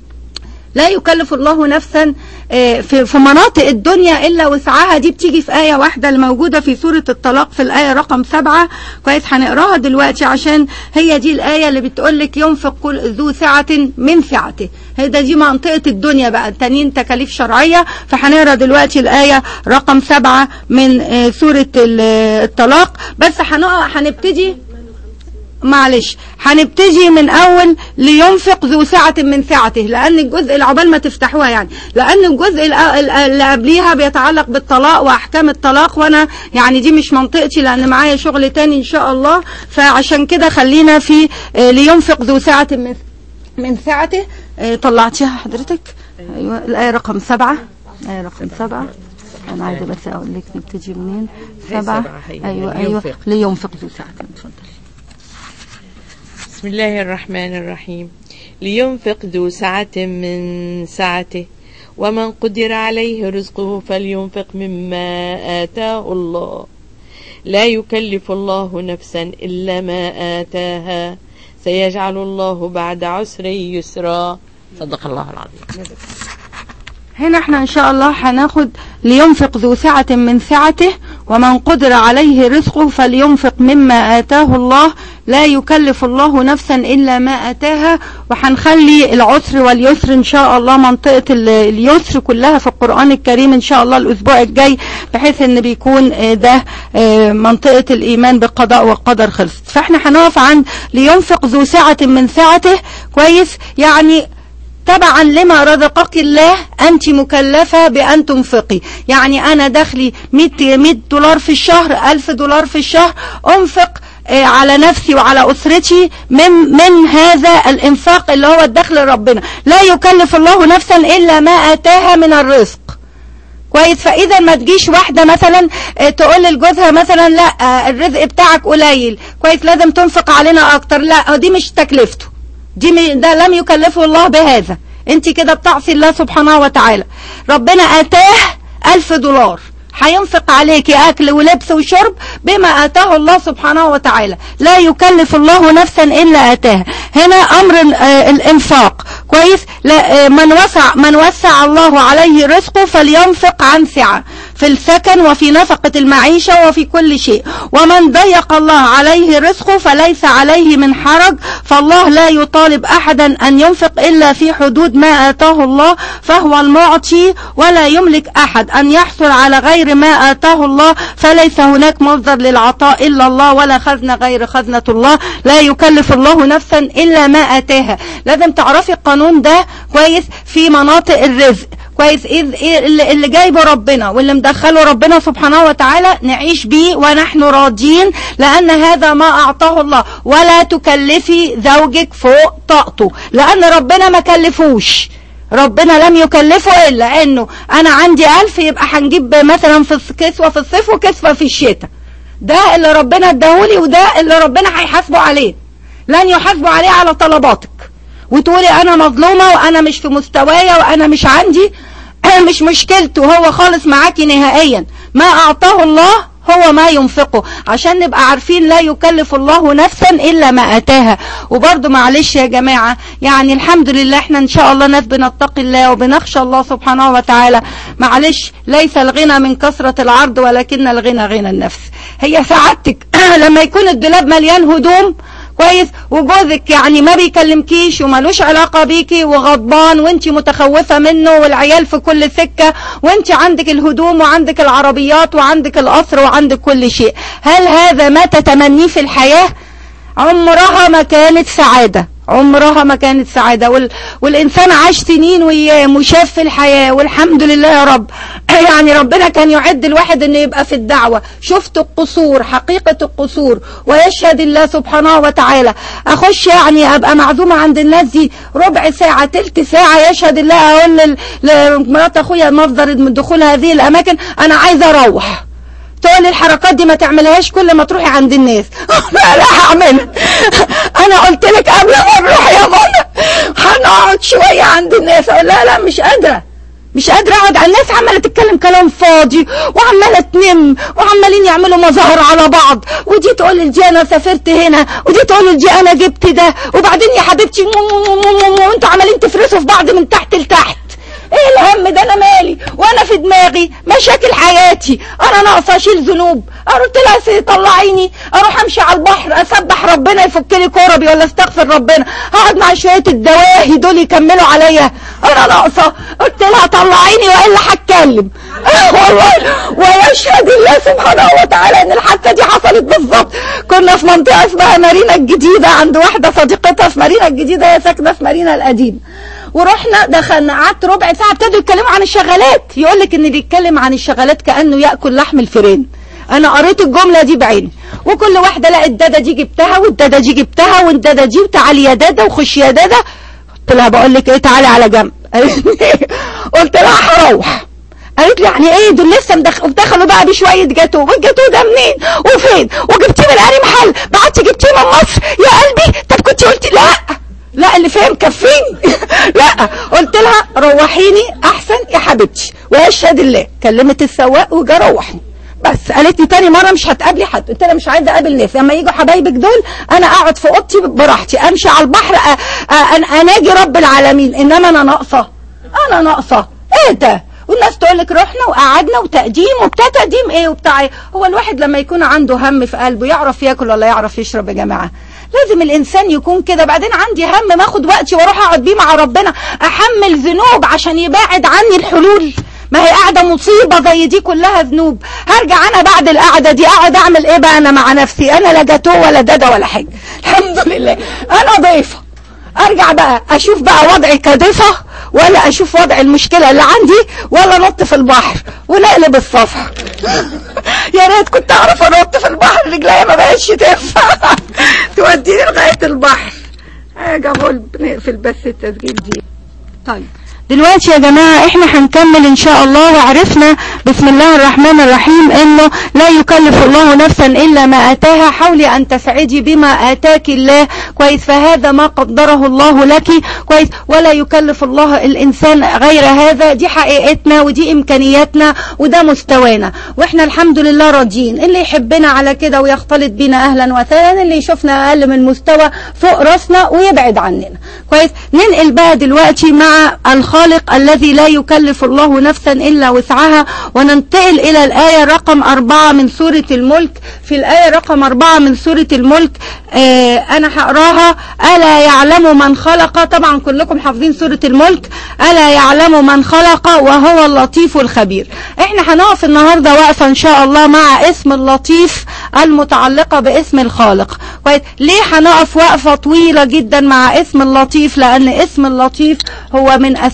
لا يكلف الله نفسا آه، في في مناطق الدنيا الا وسعها دي بتيجي في ايه واحده الموجوده في سوره الطلاق في الايه رقم سبعة كويس هنقراها دلوقتي عشان هي دي الايه اللي بتقول لك ينفق كل ذو سعه من سعته هي ده دي منطقه الدنيا بقى التانيين تكاليف شرعيه فهنقرا دلوقتي الايه رقم سبعة من آه، سوره ال- الطلاق بس هنقع هنبتدي معلش هنبتدي من اول لينفق ذو سعة من سعته لان الجزء اللي عقبال ما تفتحوها يعني لان الجزء الأ- ال- اللي قبليها بيتعلق بالطلاق واحكام الطلاق وانا يعني دي مش منطقتي لان معايا شغل تاني ان شاء الله فعشان كده خلينا في آه، لينفق ذو سعة من من سعته آه، طلعتيها حضرتك ايوه الايه رقم سبعة الايه رقم سبعة انا عايزه بس اقول لك نبتدي منين هي سبعة سبعة هي. ايوه ايوه لينفق. لينفق ذو سعة اتفضل بسم الله الرحمن الرحيم لينفق ذو سعة من سعته ومن قدر عليه رزقه فلينفق مما آتاه الله لا يكلف الله نفسا إلا ما آتاها سيجعل الله بعد عسر يسرا صدق الله العظيم هنا احنا ان شاء الله هناخد لينفق ذو سعة من سعته ومن قدر عليه رزقه فلينفق مما آتاه الله لا يكلف الله نفسا إلا ما آتاها وهنخلي العسر واليسر إن شاء الله منطقة ال- اليسر كلها في القرآن الكريم إن شاء الله الأسبوع الجاي بحيث إن بيكون آه، ده آه، منطقة الإيمان بالقضاء والقدر خلصت فاحنا هنقف عند لينفق ذو سعة من سعته كويس يعني تبعا لما رزقك الله انت مكلفة بان تنفقي يعني انا دخلي 100 100 دولار في الشهر 1000 دولار في الشهر انفق آه، على نفسي وعلى اسرتي من من هذا الانفاق اللي هو الدخل ربنا لا يكلف الله نفسا الا ما اتاها من الرزق كويس فاذا ما تجيش واحده مثلا آه، تقول لجوزها مثلا لا آه، الرزق بتاعك قليل كويس لازم تنفق علينا اكتر لا دي مش تكلفته دي م- ده لم يكلفه الله بهذا انت كده بتعصي الله سبحانه وتعالى ربنا اتاه ألف دولار هينفق عليكي اكل ولبس وشرب بما اتاه الله سبحانه وتعالى لا يكلف الله نفسا الا اتاها هنا امر آه، الانفاق كويس لا آه، من وسع من وسع الله عليه رزقه فلينفق عن سعه في السكن وفي نفقة المعيشة وفي كل شيء ومن ضيق الله عليه رزقه فليس عليه من حرج فالله لا يطالب أحدا أن ينفق إلا في حدود ما آتاه الله فهو المعطي ولا يملك أحد أن يحصل على غير ما آتاه الله فليس هناك مصدر للعطاء إلا الله ولا خزنة غير خزنة الله لا يكلف الله نفسا إلا ما آتاها لازم تعرفي القانون ده كويس في مناطق الرزق كويس إذ إيه اللي, اللي جايبه ربنا واللي مدخله ربنا سبحانه وتعالى نعيش بيه ونحن راضين لأن هذا ما أعطاه الله ولا تكلفي زوجك فوق طاقته لأن ربنا ما كلفوش ربنا لم يكلفه إلا أنه أنا عندي ألف يبقى هنجيب مثلا في كسوة في الصيف وكسوة في الشتاء ده اللي ربنا اداهولي وده اللي ربنا هيحاسبه عليه لن يحاسبه عليه على طلباتك وتقولي انا مظلومة وانا مش في مستوايا وانا مش عندي مش مشكلته هو خالص معاكي نهائيا ما اعطاه الله هو ما ينفقه عشان نبقى عارفين لا يكلف الله نفسا الا ما اتاها وبرضه معلش يا جماعة يعني الحمد لله احنا ان شاء الله ناس بنتقي الله وبنخشى الله سبحانه وتعالى معلش ليس الغنى من كثرة العرض ولكن الغنى غنى النفس هي سعادتك لما يكون الدولاب مليان هدوم كويس وجوزك يعني ما بيكلمكيش ومالوش علاقة بيكي وغضبان وانت متخوفة منه والعيال في كل سكة وانت عندك الهدوم وعندك العربيات وعندك القصر وعندك كل شيء هل هذا ما تتمنيه في الحياة عمرها ما كانت سعادة عمرها ما كانت سعادة وال... والإنسان عاش سنين وأيام وشاف في الحياة والحمد لله يا رب يعني ربنا كان يعد الواحد أنه يبقى في الدعوة شفت القصور حقيقة القصور ويشهد الله سبحانه وتعالى أخش يعني أبقى معزومة عند الناس دي ربع ساعة تلت ساعة يشهد الله أقول لمرات أخويا مصدر من دخول هذه الأماكن أنا عايزة أروح تقول الحركات دي ما تعملهاش كل ما تروحي عند الناس لا لا هعملها انا قلت لك قبل ما نروح يا ماما هنقعد شويه عند الناس اقول لا لا مش قادره مش قادرة اقعد على الناس عمالة تتكلم كلام فاضي وعمالة تنم وعمالين يعملوا مظاهر على بعض ودي تقول لدي انا سافرت هنا ودي تقول لدي انا جبت ده وبعدين يا حبيبتي وانتوا عمالين تفرسوا في بعض من تحت لتحت ايه الهم ده انا مالي وانا في دماغي مشاكل حياتي انا ناقصه اشيل ذنوب قلت لها سي طلعيني اروح امشي على البحر اسبح ربنا يفك لي كربي ولا استغفر ربنا هقعد مع شويه الدواهي دول يكملوا عليا انا ناقصه قلت لها طلعيني والا هتكلم والله ويشهد الله سبحانه وتعالى ان الحادثه دي حصلت بالظبط كنا في منطقه اسمها مارينا الجديده عند واحده صديقتها في مارينا الجديده هي ساكنه في مارينا القديمه ورحنا دخلنا قعدت ربع ساعه ابتدوا يتكلموا عن الشغالات يقول لك ان اللي يتكلم عن الشغالات كانه ياكل لحم الفيران انا قريت الجمله دي بعيني وكل واحده لقت الداده دي جبتها والداده دي جبتها والداده دي وتعالي يا داده وخشي يا داده قلت لها بقول لك ايه تعالي على جنب قلت لها هروح قالت لي يعني ايه دول لسه دخلوا بقى بشويه جاتو والجاتو ده منين وفين وجبتيه من انهي محل بعتي جبتيه من مصر يا قلبي طب كنت قلتي لا لا اللي فاهم كفيني لا قلت لها روحيني احسن يا حبيبتي ويشهد الله كلمت السواق وجا روحني بس قالت لي تاني مره مش هتقابلي حد قلت لها مش عايزه اقابل ناس لما يجوا حبايبك دول انا اقعد في اوضتي براحتي امشي على البحر أ... أ... اناجي رب العالمين انما انا ناقصه انا ناقصه ايه ده والناس تقول لك رحنا وقعدنا وتقديم وبتاع تقديم ايه وبتاع ايه هو الواحد لما يكون عنده هم في قلبه يعرف ياكل ولا يعرف يشرب يا جماعه لازم الانسان يكون كده بعدين عندي هم ما اخد وقتي واروح اقعد بيه مع ربنا احمل ذنوب عشان يبعد عني الحلول ما هي قاعده مصيبه زي دي كلها ذنوب هرجع انا بعد القعده دي اقعد اعمل ايه بقى انا مع نفسي انا لا جاتوه ولا دادا ولا حاجه الحمد لله انا ضيفه ارجع بقى اشوف بقى وضعي كضيفه ولا اشوف وضع المشكله اللي عندي ولا نط في البحر ونقلب الصفحه يا ريت كنت اعرف انط في البحر رجليا ما بقتش تنفع توديني لغايه البحر جابوا نقفل بس التسجيل دي طيب دلوقتي يا جماعة احنا هنكمل ان شاء الله وعرفنا بسم الله الرحمن الرحيم انه لا يكلف الله نفسا الا ما اتاها حاولي ان تسعدي بما اتاك الله كويس فهذا ما قدره الله لك كويس ولا يكلف الله الانسان غير هذا دي حقيقتنا ودي امكانياتنا وده مستوانا واحنا الحمد لله راضيين اللي يحبنا على كده ويختلط بينا اهلا وسهلا اللي يشوفنا اقل من مستوى فوق راسنا ويبعد عننا كويس ننقل بقى دلوقتي مع الخالق الذي لا يكلف الله نفسا إلا وسعها وننتقل إلى الآية رقم أربعة من سورة الملك في الآية رقم أربعة من سورة الملك آه أنا هقراها ألا يعلم من خلق طبعا كلكم حافظين سورة الملك ألا يعلم من خلق وهو اللطيف الخبير احنا هنقف النهاردة وقفة إن شاء الله مع اسم اللطيف المتعلقة باسم الخالق كويس ليه هنقف وقفة طويلة جدا مع اسم اللطيف لأن اسم اللطيف هو من أسماء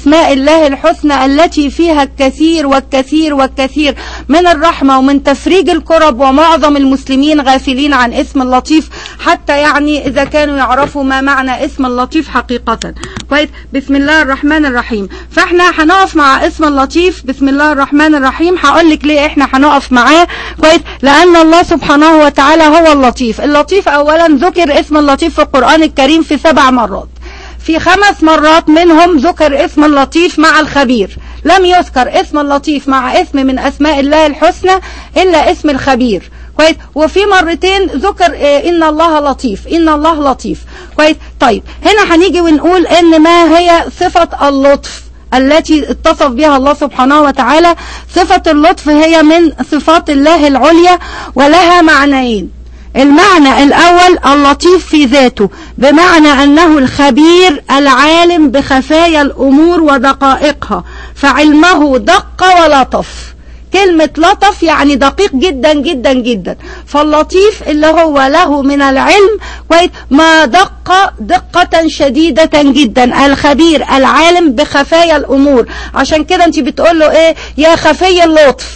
أسماء الله الحسنى التي فيها الكثير والكثير والكثير من الرحمة ومن تفريج الكرب ومعظم المسلمين غافلين عن اسم اللطيف حتى يعني إذا كانوا يعرفوا ما معنى اسم اللطيف حقيقة كويس بسم الله الرحمن الرحيم فاحنا هنقف مع اسم اللطيف بسم الله الرحمن الرحيم هقول لك ليه احنا هنقف معاه كويس لأن الله سبحانه وتعالى هو اللطيف اللطيف أولا ذكر اسم اللطيف في القرآن الكريم في سبع مرات في خمس مرات منهم ذكر اسم اللطيف مع الخبير لم يذكر اسم اللطيف مع اسم من أسماء الله الحسنى إلا اسم الخبير كويس وفي مرتين ذكر إيه إن الله لطيف إن الله لطيف كويس طيب هنا هنيجي ونقول إن ما هي صفة اللطف التي اتصف بها الله سبحانه وتعالى صفة اللطف هي من صفات الله العليا ولها معنيين المعنى الأول اللطيف في ذاته بمعنى أنه الخبير العالم بخفايا الأمور ودقائقها فعلمه دق ولطف كلمة لطف يعني دقيق جدا جدا جدا فاللطيف اللي هو له من العلم ما دق دقة شديدة جدا الخبير العالم بخفايا الأمور عشان كده انت بتقول له ايه يا خفي اللطف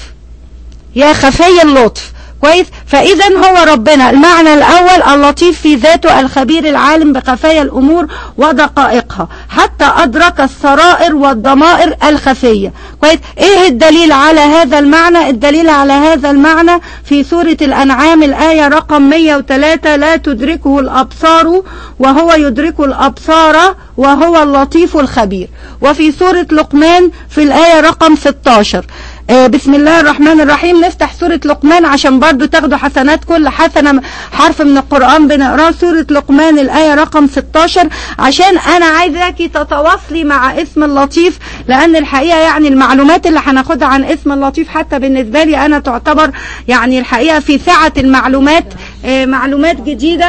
يا خفي اللطف كويس فاذا هو ربنا المعنى الاول اللطيف في ذاته الخبير العالم بخفايا الامور ودقائقها حتى ادرك السرائر والضمائر الخفيه كويس ايه الدليل على هذا المعنى الدليل على هذا المعنى في سوره الانعام الايه رقم 103 لا تدركه الابصار وهو يدرك الابصار وهو اللطيف الخبير وفي سوره لقمان في الايه رقم 16 بسم الله الرحمن الرحيم نفتح سورة لقمان عشان برضو تاخدوا حسنات كل حسنة حرف من القرآن بنقراه سورة لقمان الآية رقم 16 عشان أنا عايزاكي تتواصلي مع اسم اللطيف لأن الحقيقة يعني المعلومات اللي هناخدها عن اسم اللطيف حتى بالنسبة لي أنا تعتبر يعني الحقيقة في سعة المعلومات معلومات جديدة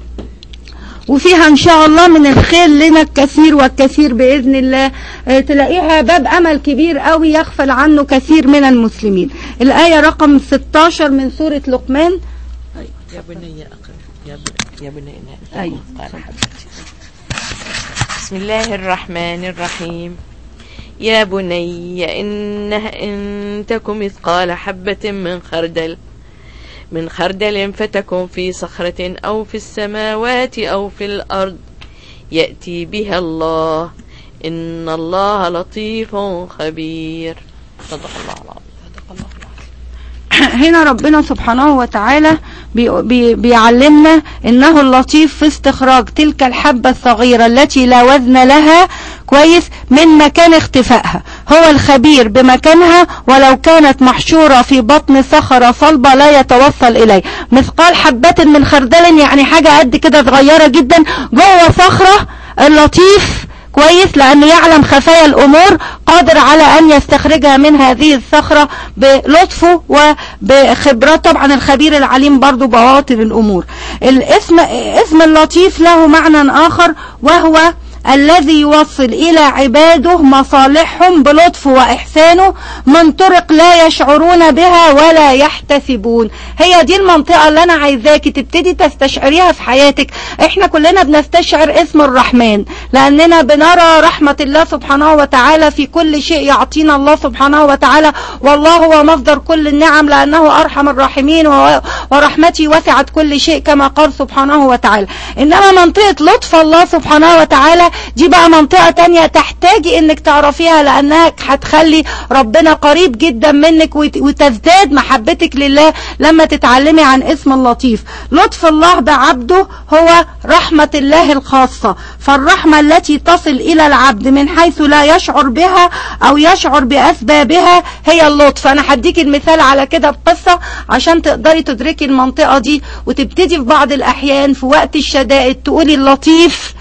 وفيها ان شاء الله من الخير لنا الكثير والكثير باذن الله تلاقيها باب امل كبير قوي يغفل عنه كثير من المسلمين الايه رقم 16 من سوره لقمان يا بني اقرا يا بني يا بني أيوة. قال حبيبتي بسم الله الرحمن الرحيم يا بني إنها إن تك مثقال حبة من خردل من خردل فتكن في صخرة أو في السماوات أو في الأرض يأتي بها الله إن الله لطيف خبير صدق الله العظيم صدق الله العظيم هنا ربنا سبحانه وتعالى بي بي بيعلمنا انه اللطيف في استخراج تلك الحبة الصغيرة التي لا وزن لها كويس من مكان اختفائها هو الخبير بمكانها ولو كانت محشورة في بطن صخرة صلبة لا يتوصل اليه مثقال حبة من خردل يعني حاجة قد كده صغيرة جدا جوه صخرة اللطيف كويس لأنه يعلم خفايا الأمور قادر على أن يستخرجها من هذه الصخرة بلطفه وبخبرات طبعا الخبير العليم برضو بواطن الأمور الاسم اسم اللطيف له معنى آخر وهو الذي يوصل إلى عباده مصالحهم بلطفه وإحسانه من طرق لا يشعرون بها ولا يحتسبون هي دي المنطقة اللي أنا عايزاكي تبتدي تستشعريها في حياتك احنا كلنا بنستشعر اسم الرحمن لأننا بنرى رحمة الله سبحانه وتعالى في كل شيء يعطينا الله سبحانه وتعالى والله هو مصدر كل النعم لأنه أرحم الراحمين ورحمتي وسعت كل شيء كما قال سبحانه وتعالى إنما منطقة لطف الله سبحانه وتعالى دي بقى منطقة تانية تحتاجي انك تعرفيها لانها هتخلي ربنا قريب جدا منك وتزداد محبتك لله لما تتعلمي عن اسم اللطيف لطف الله بعبده هو رحمة الله الخاصة فالرحمة التي تصل الى العبد من حيث لا يشعر بها او يشعر باسبابها هي اللطف انا هديك المثال على كده بقصة عشان تقدري تدركي المنطقة دي وتبتدي في بعض الاحيان في وقت الشدائد تقولي اللطيف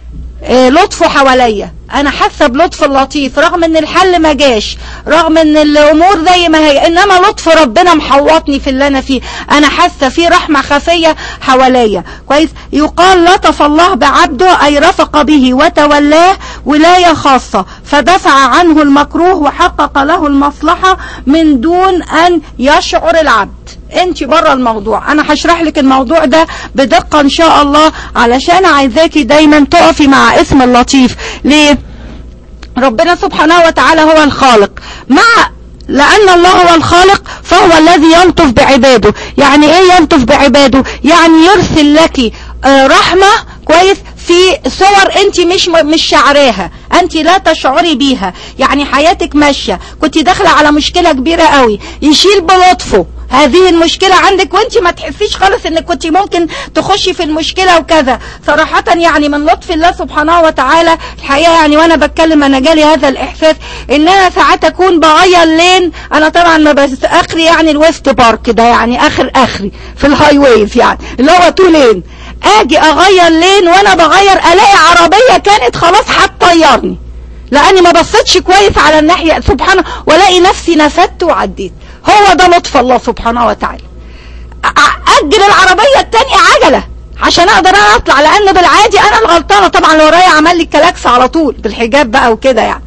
لطفه حواليا انا حاسه بلطف اللطيف رغم ان الحل ما جاش رغم ان الامور زي ما هي انما لطف ربنا محوطني في اللي انا فيه انا حاسه في رحمه خفيه حواليا كويس يقال لطف الله بعبده اي رفق به وتولاه ولايه خاصه فدفع عنه المكروه وحقق له المصلحه من دون ان يشعر العبد انت بره الموضوع انا هشرح لك الموضوع ده بدقة ان شاء الله علشان عايزاكي دايما تقفي مع اسم اللطيف ليه ربنا سبحانه وتعالى هو الخالق مع لأن الله هو الخالق فهو الذي يلطف بعباده يعني ايه يلطف بعباده يعني يرسل لك آه، رحمة كويس في صور انت مش مش شعراها انت لا تشعري بيها يعني حياتك ماشية كنت داخلة على مشكلة كبيرة قوي يشيل بلطفه هذه المشكلة عندك وانت ما تحسيش خالص انك كنت ممكن تخشي في المشكلة وكذا صراحة يعني من لطف الله سبحانه وتعالى الحقيقة يعني وانا بتكلم انا جالي هذا الاحساس ان انا ساعات اكون بغير لين انا طبعا ما بس اخري يعني الويست بارك ده يعني اخر اخري في الهاي ويز يعني اللي هو تو لين اجي اغير لين وانا بغير الاقي عربية كانت خلاص هتطيرني لاني ما بصيتش كويس على الناحية سبحانه والاقي نفسي نفدت وعديت هو ده لطف الله سبحانه وتعالى أ- اجل العربية التانية عجلة عشان اقدر انا اطلع لان بالعادي انا الغلطانة طبعا اللي ورايا عمل لي الكلاكس على طول بالحجاب بقى وكده يعني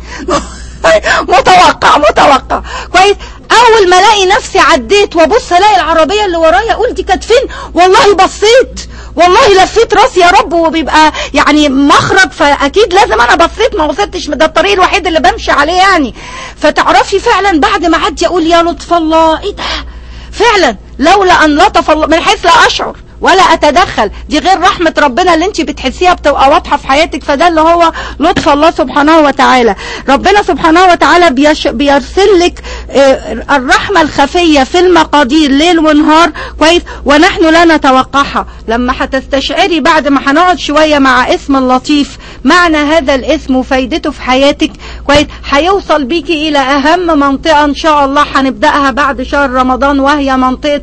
متوقع متوقع كويس اول ما الاقي نفسي عديت وابص الاقي العربية اللي ورايا اقول دي كانت فين والله بصيت والله لفيت راسي يا رب وبيبقى يعني مخرج فاكيد لازم انا بصيت ما وصلتش ده الطريق الوحيد اللي بمشي عليه يعني فتعرفي فعلا بعد ما عدي اقول يا لطف الله ايه ده فعلا لولا ان لطف الله من حيث لا اشعر ولا اتدخل دي غير رحمة ربنا اللي انت بتحسيها بتبقى واضحة في حياتك فده اللي هو لطف الله سبحانه وتعالى ربنا سبحانه وتعالى بيش بيرسل لك آه، الرحمة الخفية في المقادير ليل ونهار كويس ونحن لا نتوقعها لما هتستشعري بعد ما هنقعد شوية مع اسم اللطيف معنى هذا الاسم وفايدته في حياتك كويس هيوصل بيكي الى اهم منطقة ان شاء الله هنبدأها بعد شهر رمضان وهي منطقة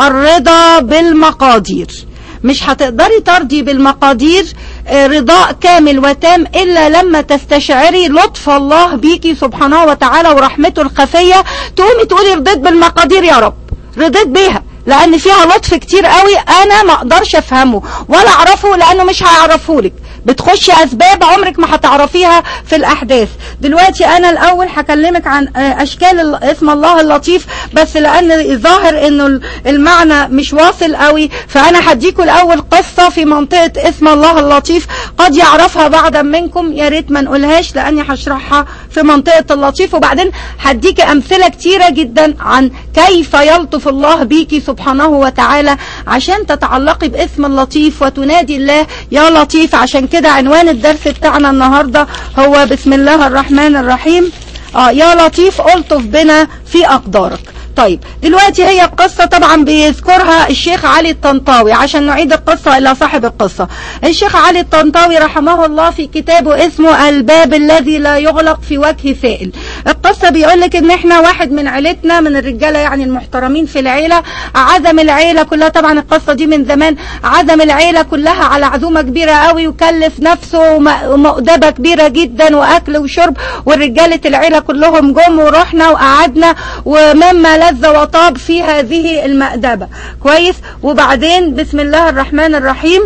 الرضا بالمقادير مش هتقدري ترضي بالمقادير آه، رضاء كامل وتام إلا لما تستشعري لطف الله بيكي سبحانه وتعالى ورحمته الخفية تقومي تقولي رضيت بالمقادير يا رب رضيت بيها لأن فيها لطف كتير قوي أنا ما أقدرش أفهمه ولا أعرفه لأنه مش هيعرفهولك بتخشي أسباب عمرك ما هتعرفيها في الأحداث دلوقتي أنا الأول هكلمك عن آه، أشكال ال- اسم الله اللطيف بس لأن ظاهر إنه ال- المعنى مش واصل قوي فأنا هديكوا الأول قصة في منطقة اسم الله اللطيف قد يعرفها بعضا منكم يا ريت ما نقولهاش لأني هشرحها في منطقة اللطيف وبعدين هديك أمثلة كتيرة جدا عن كيف يلطف الله بيكي سبحانه وتعالى عشان تتعلقي باسم اللطيف وتنادي الله يا لطيف عشان كده عنوان الدرس بتاعنا النهاردة هو بسم الله الرحمن الرحيم آه يا لطيف ألطف بنا في أقدارك طيب دلوقتي هي القصة طبعا بيذكرها الشيخ علي الطنطاوي عشان نعيد القصة إلى صاحب القصة الشيخ علي الطنطاوي رحمه الله في كتابه اسمه الباب الذي لا يغلق في وجه سائل القصة بيقولك ان احنا واحد من عيلتنا من الرجالة يعني المحترمين في العيلة عزم العيلة كلها طبعا القصة دي من زمان عزم العيلة كلها على عزومة كبيرة قوي وكلف نفسه م- مؤدبة كبيرة جدا واكل وشرب والرجالة العيلة كلهم جم ورحنا وقعدنا ومما لذ وطاب في هذه المأدبة كويس وبعدين بسم الله الرحمن الرحيم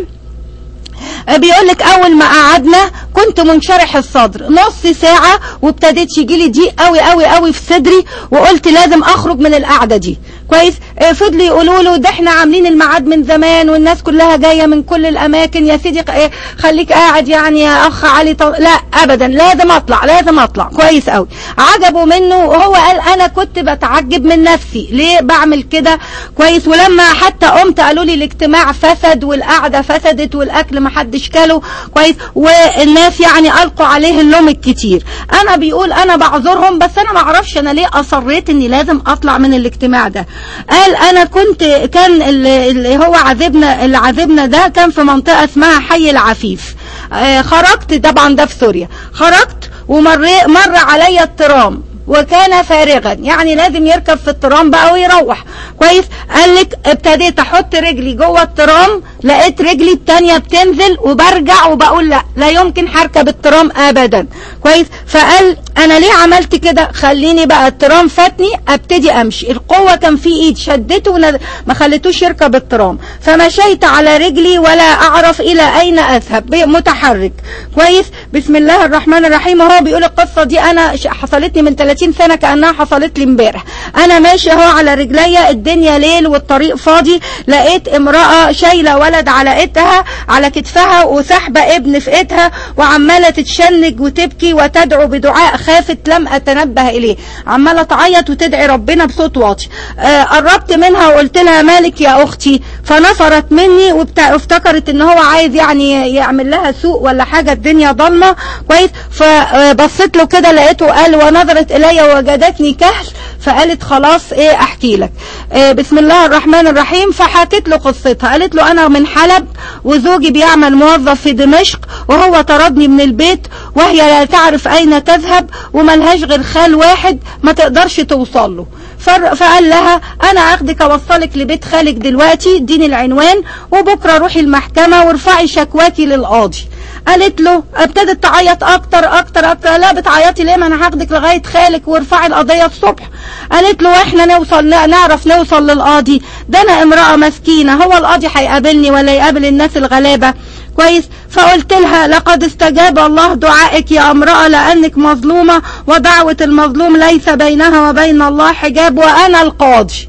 بيقول لك اول ما قعدنا كنت منشرح الصدر نص ساعة وابتديت يجيلي ضيق قوي قوي قوي في صدري وقلت لازم اخرج من القعدة دي كويس آه، فضلوا يقولوا له ده احنا عاملين الميعاد من زمان والناس كلها جاية من كل الاماكن يا سيدي آه، خليك قاعد يعني يا اخ علي طل... لا ابدا لازم اطلع لازم اطلع كويس قوي عجبوا منه وهو قال انا كنت بتعجب من نفسي ليه بعمل كده كويس ولما حتى قمت قالوا لي الاجتماع فسد والقعدة فسدت والاكل ما حدش كله كويس والناس يعني القوا عليه اللوم الكتير انا بيقول انا بعذرهم بس انا ما اعرفش انا ليه اصريت اني لازم اطلع من الاجتماع ده قال انا كنت كان اللي اللي هو عذبنا اللي عذبنا ده كان في منطقة اسمها حي العفيف آه، خرجت طبعا ده في سوريا خرجت ومر مر عليا الترام وكان فارغا يعني لازم يركب في الترام بقى ويروح كويس قال لك ابتديت احط رجلي جوه الترام لقيت رجلي التانية بتنزل وبرجع وبقول لا لا يمكن هركب الترام ابدا كويس فقال انا ليه عملت كده خليني بقى الترام فاتني ابتدي امشي القوة كان في ايد شدته ون- ما خليتوش يركب الترام فمشيت على رجلي ولا اعرف الى اين اذهب ب- متحرك كويس بسم الله الرحمن الرحيم وهو بيقول القصة دي انا ش- حصلت لي من 30 سنة كأنها حصلت لي امبارح انا ماشي اهو على رجليا الدنيا ليل والطريق فاضي لقيت امرأة شايلة ولد على ايدها على كتفها وسحبة ابن في ايدها وعمالة تتشنج وتبكي وتدعو بدعاء خافت لم اتنبه اليه عمالة تعيط وتدعي ربنا بصوت واطي آه قربت منها وقلت لها مالك يا اختي فنفرت مني وافتكرت ان هو عايز يعني يعمل لها سوء ولا حاجة الدنيا ضلمة كويس فبصيت له كده لقيته قال ونظرت الي وجدتني كهل فقالت خلاص ايه احكي لك إيه بسم الله الرحمن الرحيم فحكت له قصتها قالت له انا من حلب وزوجي بيعمل موظف في دمشق وهو طردني من البيت وهي لا تعرف اين تذهب وملهاش غير خال واحد ما تقدرش توصل له فقال لها انا اخدك اوصلك لبيت خالك دلوقتي اديني العنوان وبكره روحي المحكمه وارفعي شكواكي للقاضي قالت له ابتدت تعيط اكتر اكتر اكتر لا بتعيطي ليه ما انا هاخدك لغايه خالك وارفعي القضيه الصبح قالت له احنا نوصل نعرف نوصل للقاضي ده انا امراه مسكينه هو القاضي هيقابلني ولا يقابل الناس الغلابه كويس فقلت لها لقد استجاب الله دعائك يا امرأة لأنك مظلومة ودعوة المظلوم ليس بينها وبين الله حجاب وأنا القاضي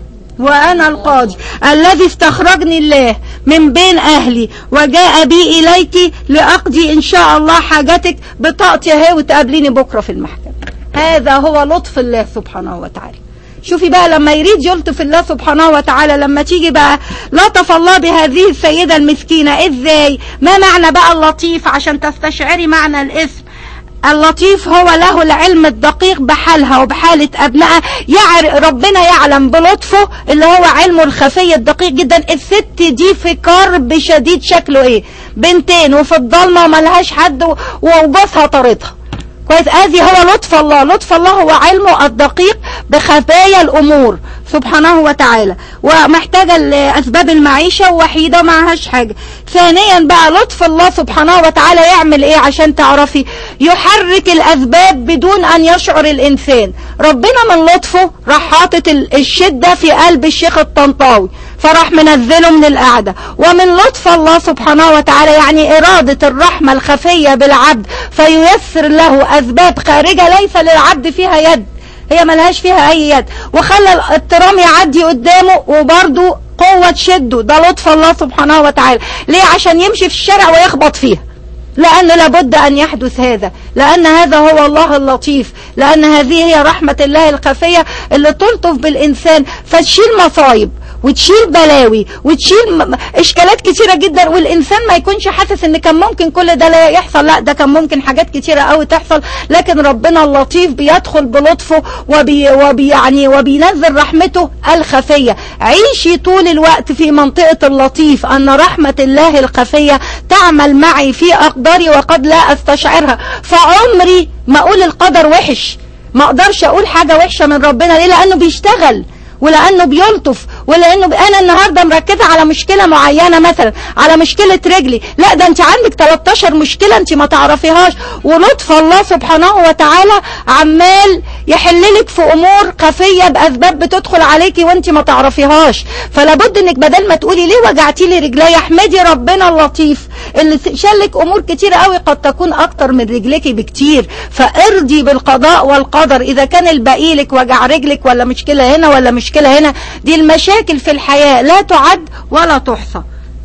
وأنا القاضي الذي استخرجني الله من بين أهلي وجاء بي إليك لأقضي إن شاء الله حاجتك بطاقتي اهي وتقابليني بكرة في المحكمة هذا هو لطف الله سبحانه وتعالى شوفي بقى لما يريد يلطف الله سبحانه وتعالى لما تيجي بقى لطف الله بهذه السيدة المسكينة ازاي ما معنى بقى اللطيف عشان تستشعري معنى الاسم اللطيف هو له العلم الدقيق بحالها وبحالة أبنائها يعر ربنا يعلم بلطفه اللي هو علمه الخفي الدقيق جدا الست دي في كرب شديد شكله ايه بنتين وفي الضلمة وملهاش حد وجوزها طاردها كويس ادي هو لطف الله لطف الله هو علمه الدقيق بخفايا الامور سبحانه وتعالى ومحتاجة لأسباب المعيشة ووحيدة معهاش حاجة ثانيا بقى لطف الله سبحانه وتعالى يعمل ايه عشان تعرفي يحرك الأسباب بدون أن يشعر الإنسان ربنا من لطفه راح حاطط الشدة في قلب الشيخ الطنطاوي فراح منزله من القعدة ومن لطف الله سبحانه وتعالى يعني إرادة الرحمة الخفية بالعبد فييسر له أسباب خارجة ليس للعبد فيها يد هي ملهاش فيها اي يد وخلى الترام يعدي قدامه وبرده قوة تشده ده لطف الله سبحانه وتعالى ليه عشان يمشي في الشارع ويخبط فيها لأن لابد أن يحدث هذا لأن هذا هو الله اللطيف لأن هذه هي رحمة الله الخفية اللي تلطف بالإنسان فتشيل مصايب وتشيل بلاوي وتشيل اشكالات كتيرة جدا والانسان ما يكونش حاسس ان كان ممكن كل ده لا يحصل لا ده كان ممكن حاجات كتيرة قوي تحصل لكن ربنا اللطيف بيدخل بلطفه وبي وبي يعني وبينزل رحمته الخفية عيشي طول الوقت في منطقة اللطيف ان رحمة الله الخفية تعمل معي في اقداري وقد لا استشعرها فعمري ما اقول القدر وحش ما اقدرش اقول حاجة وحشة من ربنا ليه لانه بيشتغل ولانه بيلطف ولانه انا النهارده مركزه على مشكله معينه مثلا على مشكله رجلي لا ده انت عندك 13 مشكله انت ما تعرفيهاش ولطف الله سبحانه وتعالى عمال يحل لك في امور خفيه باسباب بتدخل عليكي وانت ما تعرفيهاش فلا بد انك بدل ما تقولي ليه وجعتي لي رجلي احمدي ربنا اللطيف اللي شالك امور كتيره قوي قد تكون اكتر من رجلك بكتير فارضي بالقضاء والقدر اذا كان الباقي لك وجع رجلك ولا مشكله هنا ولا مشكله هنا دي المشاكل في الحياه لا تعد ولا تحصى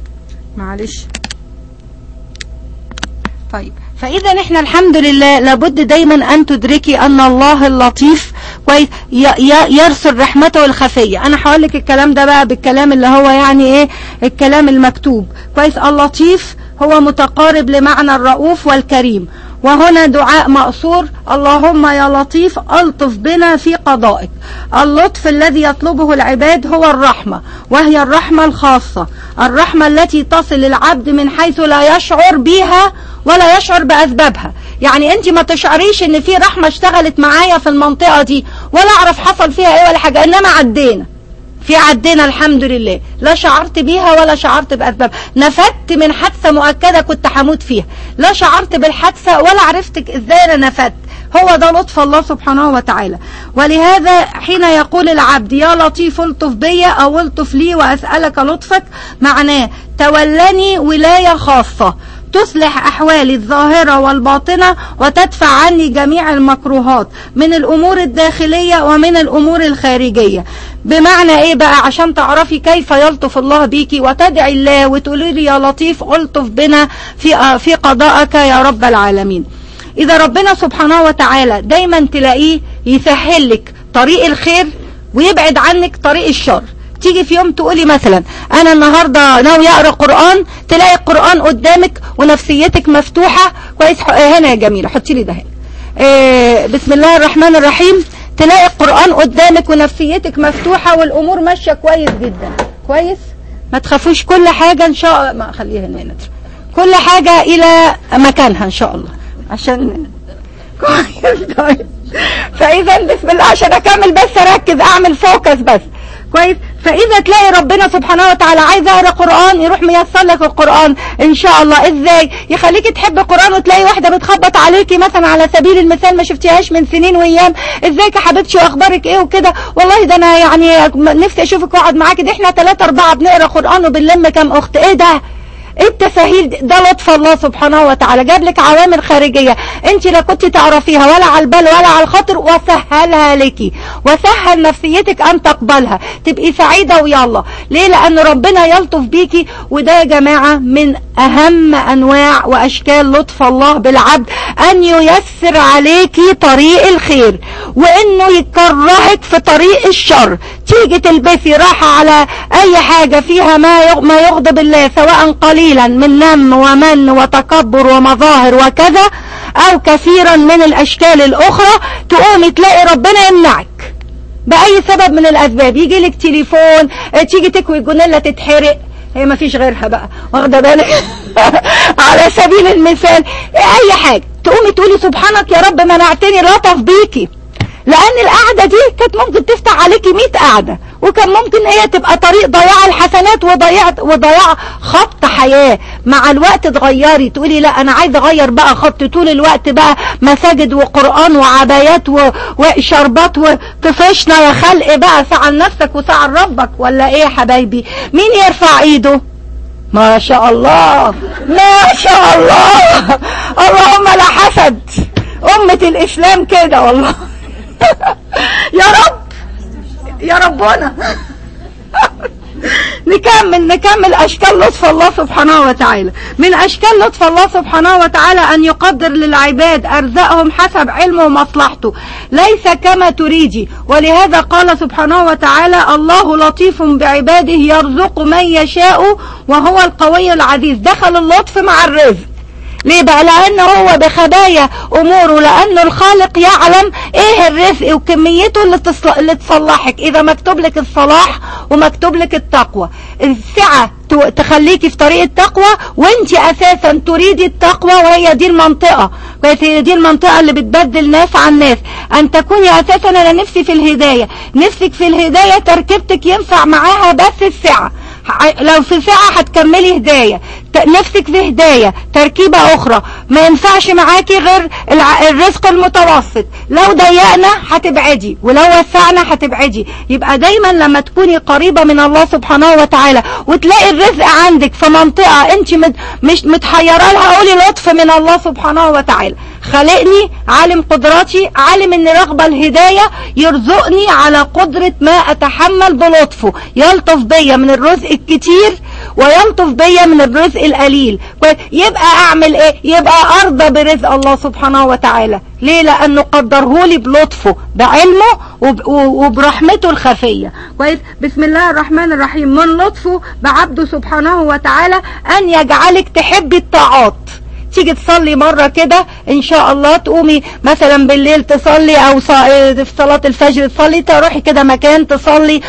معلش طيب فإذا احنا الحمد لله لابد دايما أن تدركي أن الله اللطيف كويس يرسل رحمته الخفية أنا هقول لك الكلام ده بقى بالكلام اللي هو يعني إيه الكلام المكتوب كويس اللطيف هو متقارب لمعنى الرؤوف والكريم وهنا دعاء مأثور اللهم يا لطيف ألطف بنا في قضائك اللطف الذي يطلبه العباد هو الرحمة وهي الرحمة الخاصة الرحمة التي تصل العبد من حيث لا يشعر بها ولا يشعر بأسبابها يعني انت ما تشعريش ان في رحمة اشتغلت معايا في المنطقة دي ولا اعرف حصل فيها ايه ولا حاجة انما عدينا في عدينا الحمد لله لا شعرت بيها ولا شعرت بأسباب نفدت من حادثة مؤكدة كنت هموت فيها لا شعرت بالحادثة ولا عرفتك ازاي انا نفدت هو ده لطف الله سبحانه وتعالى ولهذا حين يقول العبد يا لطيف الطف بي او الطف لي واسألك لطفك معناه تولني ولاية خاصة تصلح أحوالي الظاهرة والباطنة وتدفع عني جميع المكروهات من الأمور الداخلية ومن الأمور الخارجية بمعنى إيه بقى عشان تعرفي كيف يلطف الله بيكي وتدعي الله وتقولي لي يا لطيف ألطف بنا في, في قضائك يا رب العالمين إذا ربنا سبحانه وتعالى دايما تلاقيه يسهل لك طريق الخير ويبعد عنك طريق الشر تيجي في يوم تقولي مثلا انا النهاردة ناوي اقرا قرآن تلاقي القرآن قدامك ونفسيتك مفتوحة كويس هنا يا جميلة حطي لي ده هنا إيه بسم الله الرحمن الرحيم تلاقي القرآن قدامك ونفسيتك مفتوحة والامور ماشية كويس جدا كويس ما تخافوش كل حاجة ان شاء الله ما خليها هنا هنا كل حاجة الى مكانها ان شاء الله عشان كويس كويس فاذا بسم الله عشان اكمل بس اركز اعمل فوكس بس كويس فاذا تلاقي ربنا سبحانه وتعالى عايز اقرا قران يروح ميسر لك القران ان شاء الله ازاي يخليكي تحب القران وتلاقي واحده بتخبط عليكي مثلا على سبيل المثال ما شفتيهاش من سنين وايام ازيك يا حبيبتي واخبارك ايه وكده والله ده انا يعني نفسي اشوفك واقعد معاكي ده احنا ثلاثه اربعه بنقرا قران وبنلم كام اخت ايه ده ايه التساهيل ده لطف الله سبحانه وتعالى جاب لك عوامل خارجية انت لا كنت تعرفيها ولا على البال ولا على الخاطر وسهلها لك وسهل نفسيتك ان تقبلها تبقي سعيدة ويلا ليه لان ربنا يلطف بيكي وده يا جماعة من اهم انواع واشكال لطف الله بالعبد ان ييسر عليكي طريق الخير وانه يكرهك في طريق الشر تيجي تلبسي راحة على اي حاجة فيها ما ما يغضب الله سواء قليلا من نم ومن وتكبر ومظاهر وكذا او كثيرا من الاشكال الاخرى تقومي تلاقي ربنا يمنعك باي سبب من الاسباب يجي لك تليفون تيجي تكوي الجونيلا تتحرق هي ما فيش غيرها بقى واخده بالك على سبيل المثال اي حاجه تقومي تقولي سبحانك يا رب منعتني لطف بيكي لان القعده دي كانت ممكن تفتح عليكي 100 قعده وكان ممكن هي تبقى طريق ضياع الحسنات وضياع وضياع خط حياه مع الوقت تغيري تقولي لا انا عايزه اغير بقى خط طول الوقت بقى مساجد وقران وعبايات و... وشربات وطفشنا يا خلق بقى سعى لنفسك وسعى لربك ولا ايه يا حبايبي مين يرفع ايده ما شاء الله ما شاء الله اللهم لا حسد أمة الإسلام كده والله يا رب يا ربنا نكمل نكمل اشكال لطف الله سبحانه وتعالى من اشكال لطف الله سبحانه وتعالى ان يقدر للعباد ارزاقهم حسب علمه ومصلحته ليس كما تريدي ولهذا قال سبحانه وتعالى الله لطيف بعباده يرزق من يشاء وهو القوي العزيز دخل اللطف مع الرزق ليه بقى لان هو بخبايا اموره لان الخالق يعلم ايه الرزق وكميته اللي, تصل... اللي تصلحك اذا مكتوب لك الصلاح ومكتوب لك التقوى السعة تخليكي في طريق التقوى وانت اساسا تريدي التقوى وهي دي المنطقة هي دي المنطقة اللي بتبدل ناس عن ناس ان تكوني اساسا انا نفسي في الهداية نفسك في الهداية تركيبتك ينفع معاها بس السعة لو في ساعة هتكملي هداية نفسك في هداية تركيبة اخرى ما ينفعش معاكي غير الرزق المتوسط لو ضيقنا هتبعدي ولو وسعنا هتبعدي يبقى دايما لما تكوني قريبة من الله سبحانه وتعالى وتلاقي الرزق عندك في منطقة انت مش متحيرة لها قولي لطف من الله سبحانه وتعالى خلقني عالم قدراتي عالم ان رغبة الهداية يرزقني على قدرة ما اتحمل بلطفه يلطف بيا من الرزق الكتير ويلطف بيا من الرزق القليل يبقى اعمل ايه يبقى ارضى برزق الله سبحانه وتعالى ليه لانه قدره لي بلطفه بعلمه وبرحمته الخفية كويس بسم الله الرحمن الرحيم من لطفه بعبده سبحانه وتعالى ان يجعلك تحبي الطاعات تيجي تصلي مرة كده ان شاء الله تقومي مثلا بالليل تصلي او في صلاة الفجر تصلي تروحي كده مكان تصلي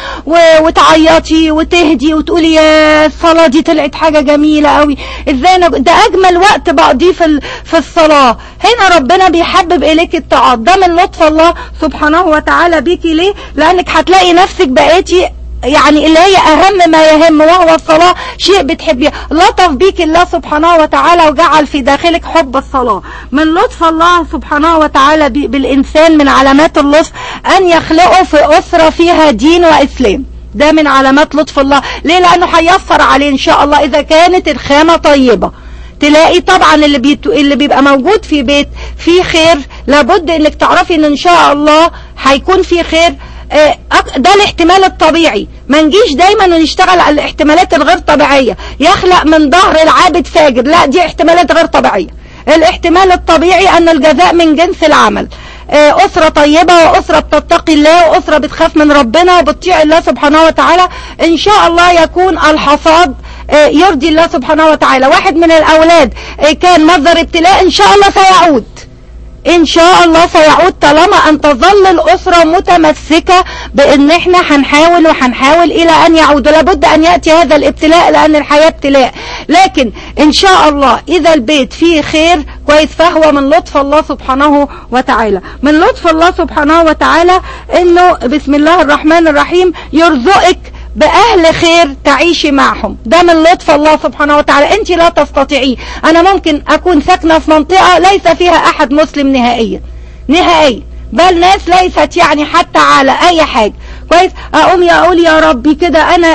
وتعيطي وتهدي وتقولي يا الصلاة دي طلعت حاجة جميلة قوي ازاي انا ده اجمل وقت بقضيه في في الصلاة هنا ربنا بيحبب اليك الطاعات ده من لطف الله سبحانه وتعالى بيكي ليه لانك هتلاقي نفسك بقيتي يعني اللي هي اهم ما يهم وهو الصلاة شيء بتحبيه لطف بيك الله سبحانه وتعالى وجعل في داخلك حب الصلاة من لطف الله سبحانه وتعالى بالانسان من علامات اللطف ان يخلقه في اسرة فيها دين واسلام ده من علامات لطف الله ليه لانه هيسر عليه ان شاء الله اذا كانت الخامة طيبة تلاقي طبعا اللي بيت... اللي بيبقى موجود في بيت فيه خير لابد انك تعرفي ان ان شاء الله هيكون فيه خير آه، أك- ده الاحتمال الطبيعي ما نجيش دايما ونشتغل على الاحتمالات الغير طبيعية يخلق من ظهر العابد فاجر لا دي احتمالات غير طبيعية الاحتمال الطبيعي ان الجزاء من جنس العمل آه، أسرة طيبة وأسرة بتتقي الله وأسرة بتخاف من ربنا وبتطيع الله سبحانه وتعالى إن شاء الله يكون الحصاد آه، يرضي الله سبحانه وتعالى واحد من الأولاد آه، كان مصدر ابتلاء إن شاء الله سيعود ان شاء الله سيعود طالما ان تظل الاسرة متمسكة بان احنا هنحاول وهنحاول الى ان يعود لابد ان يأتي هذا الابتلاء لان الحياة ابتلاء لكن ان شاء الله اذا البيت فيه خير كويس فهو من لطف الله سبحانه وتعالى من لطف الله سبحانه وتعالى انه بسم الله الرحمن الرحيم يرزقك بأهل خير تعيشي معهم ده من لطف الله سبحانه وتعالى انت لا تستطيعيه انا ممكن اكون ساكنة في منطقة ليس فيها احد مسلم نهائيا نهائيا بل ناس ليست يعني حتى على اي حاجة كويس اقوم يا اقول يا ربي كده انا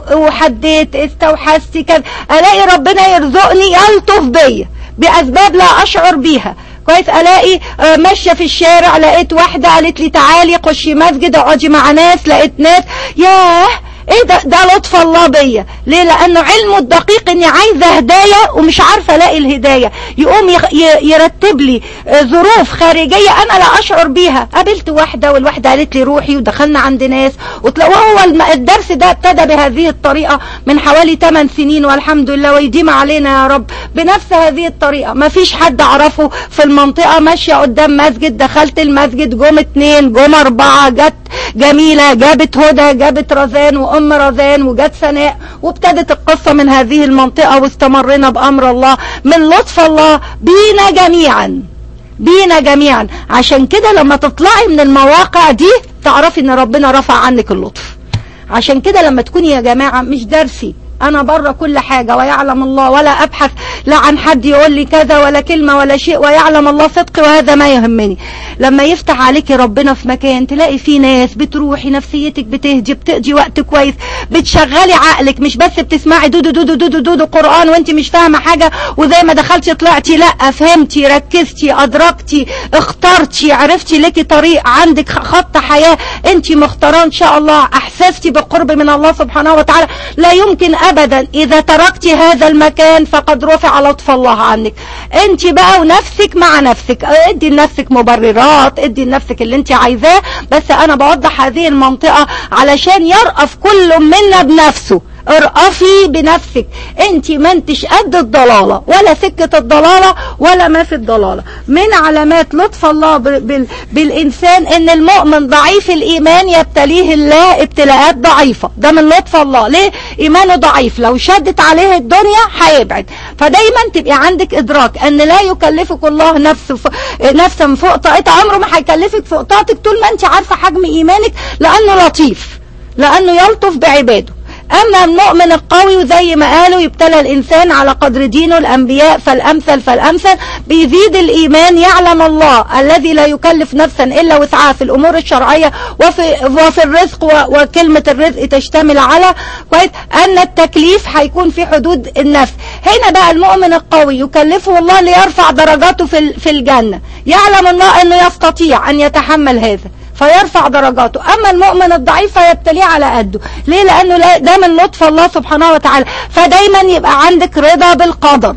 وحديت استوحشت كده الاقي ربنا يرزقني يلطف بيا باسباب لا اشعر بيها كويس الاقي آه، ماشيه في الشارع لقيت واحده قالت لي تعالي خشي مسجد اقعدي مع ناس لقيت ناس ياه ايه ده ده لطف الله بيا ليه لانه علمه الدقيق اني عايزه هدايا ومش عارفه الاقي الهدايه يقوم يخ- ي- يرتب لي آه، ظروف خارجيه انا لا اشعر بيها قابلت واحده والواحده قالت لي روحي ودخلنا عند ناس وطلع- وهو الم- الدرس ده ابتدى بهذه الطريقه من حوالي 8 سنين والحمد لله ويديم علينا يا رب بنفس هذه الطريقه ما فيش حد اعرفه في المنطقه ماشيه قدام مسجد دخلت المسجد جم اتنين جم اربعه جت جميله جابت هدى جابت رزان وام رزان وجت سناء وابتدت القصه من هذه المنطقه واستمرنا بامر الله من لطف الله بينا جميعا بينا جميعا عشان كده لما تطلعي من المواقع دي تعرفي ان ربنا رفع عنك اللطف عشان كده لما تكوني يا جماعة مش درسي انا بره كل حاجة ويعلم الله ولا ابحث لا عن حد يقول لي كذا ولا كلمة ولا شيء ويعلم الله صدقي وهذا ما يهمني لما يفتح عليكي ربنا في مكان تلاقي فيه ناس بتروحي نفسيتك بتهدي بتقضي وقت كويس بتشغلي عقلك مش بس بتسمعي دودو دودو دودو دودو قرآن وانت مش فاهمة حاجة وزي ما دخلتي طلعتي لا فهمتي ركزتي ادركتي اخترتي عرفتي لك طريق عندك خط حياة انت مختاراه ان شاء الله احسستي بالقرب من الله سبحانه وتعالى لا يمكن ابدا اذا تركتي هذا المكان فقد رفع لطف الله عنك انت بقى ونفسك مع نفسك ادي لنفسك مبررات ادي لنفسك اللي انت عايزاه بس انا بوضح هذه المنطقة علشان يرأف كل منا بنفسه ارقفي بنفسك انت ما انتش قد الضلالة ولا سكة الضلالة ولا ما في الضلالة من علامات لطف الله بال بال بالانسان ان المؤمن ضعيف الايمان يبتليه الله ابتلاءات ضعيفة ده من لطف الله ليه ايمانه ضعيف لو شدت عليه الدنيا هيبعد فدايما تبقي عندك ادراك ان لا يكلفك الله نفسه ف... نفسا فوق طاقتها عمره ما هيكلفك فوق طاقتك طول ما انت عارفة حجم ايمانك لانه لطيف لانه يلطف بعباده أما المؤمن القوي وزي ما قالوا يبتلى الإنسان على قدر دينه الأنبياء فالأمثل فالأمثل بيزيد الإيمان يعلم الله الذي لا يكلف نفسا إلا وسعها في الأمور الشرعية وفي, وفي الرزق و- وكلمة الرزق تشتمل على كويس أن التكليف هيكون في حدود النفس هنا بقى المؤمن القوي يكلفه الله ليرفع درجاته في ال- في الجنة يعلم الله أنه يستطيع أن يتحمل هذا فيرفع درجاته اما المؤمن الضعيف فيبتليه على قده ليه لانه لا- ده من لطف الله سبحانه وتعالى فدايما يبقى عندك رضا بالقدر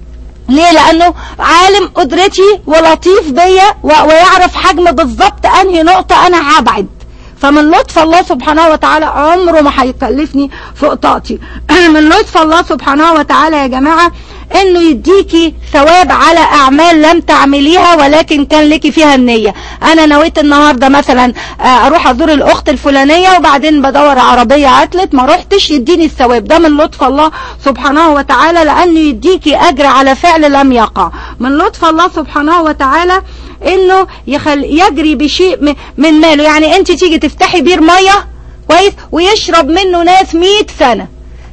ليه لانه عالم قدرتي ولطيف بيا و- ويعرف حجم بالظبط انهي نقطة انا هبعد فمن لطف الله سبحانه وتعالى عمره ما هيكلفني فوق طاقتي من لطف الله سبحانه وتعالى يا جماعة انه يديكي ثواب على اعمال لم تعمليها ولكن كان لك فيها النية انا نويت النهاردة مثلا آه، اروح ازور الاخت الفلانية وبعدين بدور عربية عطلت ما رحتش يديني الثواب ده من لطف الله سبحانه وتعالى لانه يديكي اجر على فعل لم يقع من لطف الله سبحانه وتعالى انه يخل يجري بشيء م- من ماله يعني انت تيجي تفتحي بير مية كويس ويشرب منه ناس 100 سنة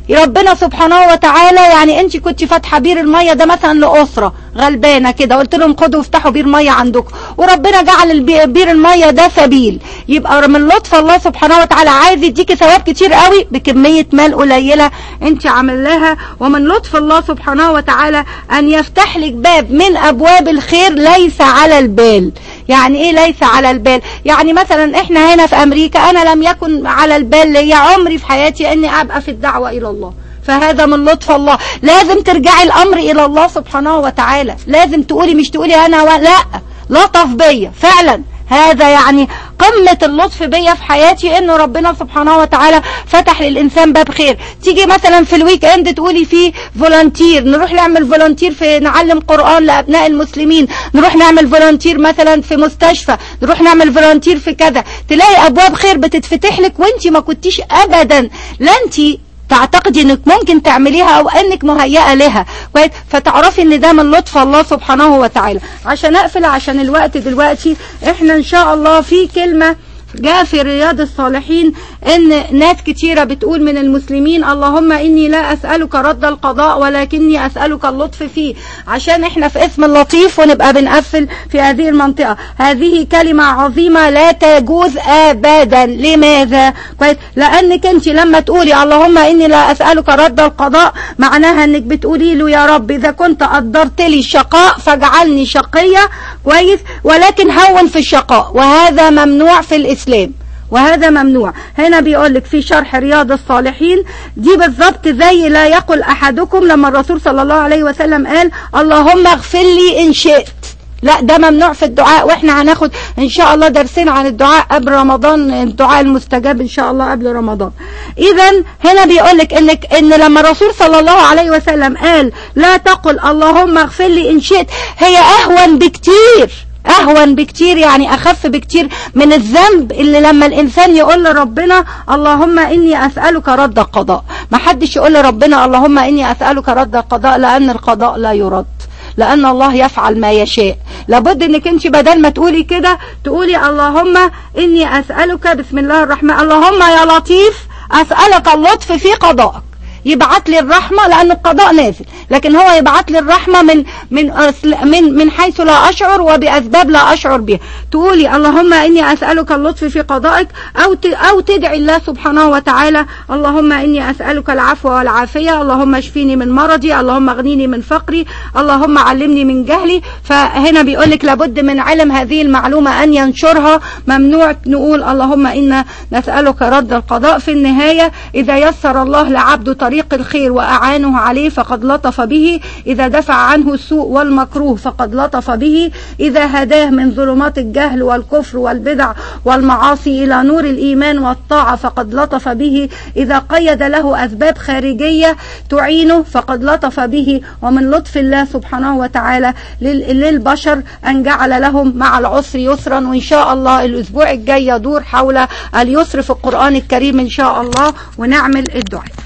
ربنا سبحانه وتعالى يعني انت كنت فاتحه بير الميه ده مثلا لاسره غلبانه كده قلت لهم خدوا افتحوا بير ميه عندكم وربنا جعل البي- بير الميه ده سبيل يبقى من لطف الله سبحانه وتعالى عايز يديكي ثواب كتير قوي بكميه مال قليله انت عاملاها ومن لطف الله سبحانه وتعالى ان يفتح لك باب من ابواب الخير ليس على البال يعني ايه ليس على البال يعني مثلا احنا هنا في امريكا انا لم يكن على البال لي عمري في حياتي اني ابقى في الدعوه الى الله فهذا من لطف الله لازم ترجعي الامر الى الله سبحانه وتعالى لازم تقولي مش تقولي انا و... لا لطف بيا فعلا هذا يعني قمة اللطف بيا في حياتي انه ربنا سبحانه وتعالى فتح للانسان باب خير تيجي مثلا في الويك اند تقولي فيه فولنتير نروح نعمل فولنتير في نعلم قرآن لابناء المسلمين نروح نعمل فولنتير مثلا في مستشفى نروح نعمل فولنتير في كذا تلاقي ابواب خير بتتفتح لك وانت ما كنتيش ابدا لا انت تعتقدي انك ممكن تعمليها او انك مهيئه لها كويس فتعرفي ان ده من لطف الله سبحانه وتعالى عشان اقفل عشان الوقت دلوقتي احنا ان شاء الله في كلمه جاء في رياض الصالحين ان ناس كتيرة بتقول من المسلمين اللهم اني لا اسألك رد القضاء ولكني اسألك اللطف فيه عشان احنا في اسم اللطيف ونبقى بنقفل في هذه المنطقة هذه كلمة عظيمة لا تجوز ابدا لماذا كويس لانك انت لما تقولي اللهم اني لا اسألك رد القضاء معناها انك بتقولي له يا رب اذا كنت قدرت لي الشقاء فاجعلني شقية كويس ولكن هون في الشقاء وهذا ممنوع في الاسلام وهذا ممنوع هنا بيقول لك في شرح رياض الصالحين دي بالظبط زي لا يقل احدكم لما الرسول صلى الله عليه وسلم قال اللهم اغفر لي ان شئت لا ده ممنوع في الدعاء واحنا هناخد ان شاء الله درسين عن الدعاء قبل رمضان الدعاء المستجاب ان شاء الله قبل رمضان اذا هنا بيقول لك انك ان لما الرسول صلى الله عليه وسلم قال لا تقل اللهم اغفر لي ان شئت هي اهون بكتير اهون بكتير يعني اخف بكتير من الذنب اللي لما الانسان يقول لربنا اللهم اني اسالك رد القضاء ما حدش يقول لربنا اللهم اني اسالك رد القضاء لان القضاء لا يرد لان الله يفعل ما يشاء لابد انك انت بدل ما تقولي كده تقولي اللهم اني اسالك بسم الله الرحمن اللهم يا لطيف اسالك اللطف في قضائك يبعت لي الرحمه لان القضاء نازل لكن هو يبعت لي الرحمه من من أصل- من من حيث لا اشعر وباسباب لا اشعر بها تقولي اللهم اني اسالك اللطف في قضائك او ت- او تدعي الله سبحانه وتعالى اللهم اني اسالك العفو والعافيه اللهم اشفيني من مرضي اللهم اغنيني من فقري اللهم علمني من جهلي فهنا بيقول لك لابد من علم هذه المعلومه ان ينشرها ممنوع نقول اللهم انا نسالك رد القضاء في النهايه اذا يسر الله لعبده طريق الخير واعانه عليه فقد لطف به اذا دفع عنه السوء والمكروه فقد لطف به اذا هداه من ظلمات الجهل والكفر والبدع والمعاصي الى نور الايمان والطاعه فقد لطف به اذا قيد له اسباب خارجيه تعينه فقد لطف به ومن لطف الله سبحانه وتعالى لل- للبشر ان جعل لهم مع العسر يسرا وان شاء الله الاسبوع الجاي يدور حول اليسر في القران الكريم ان شاء الله ونعمل الدعاء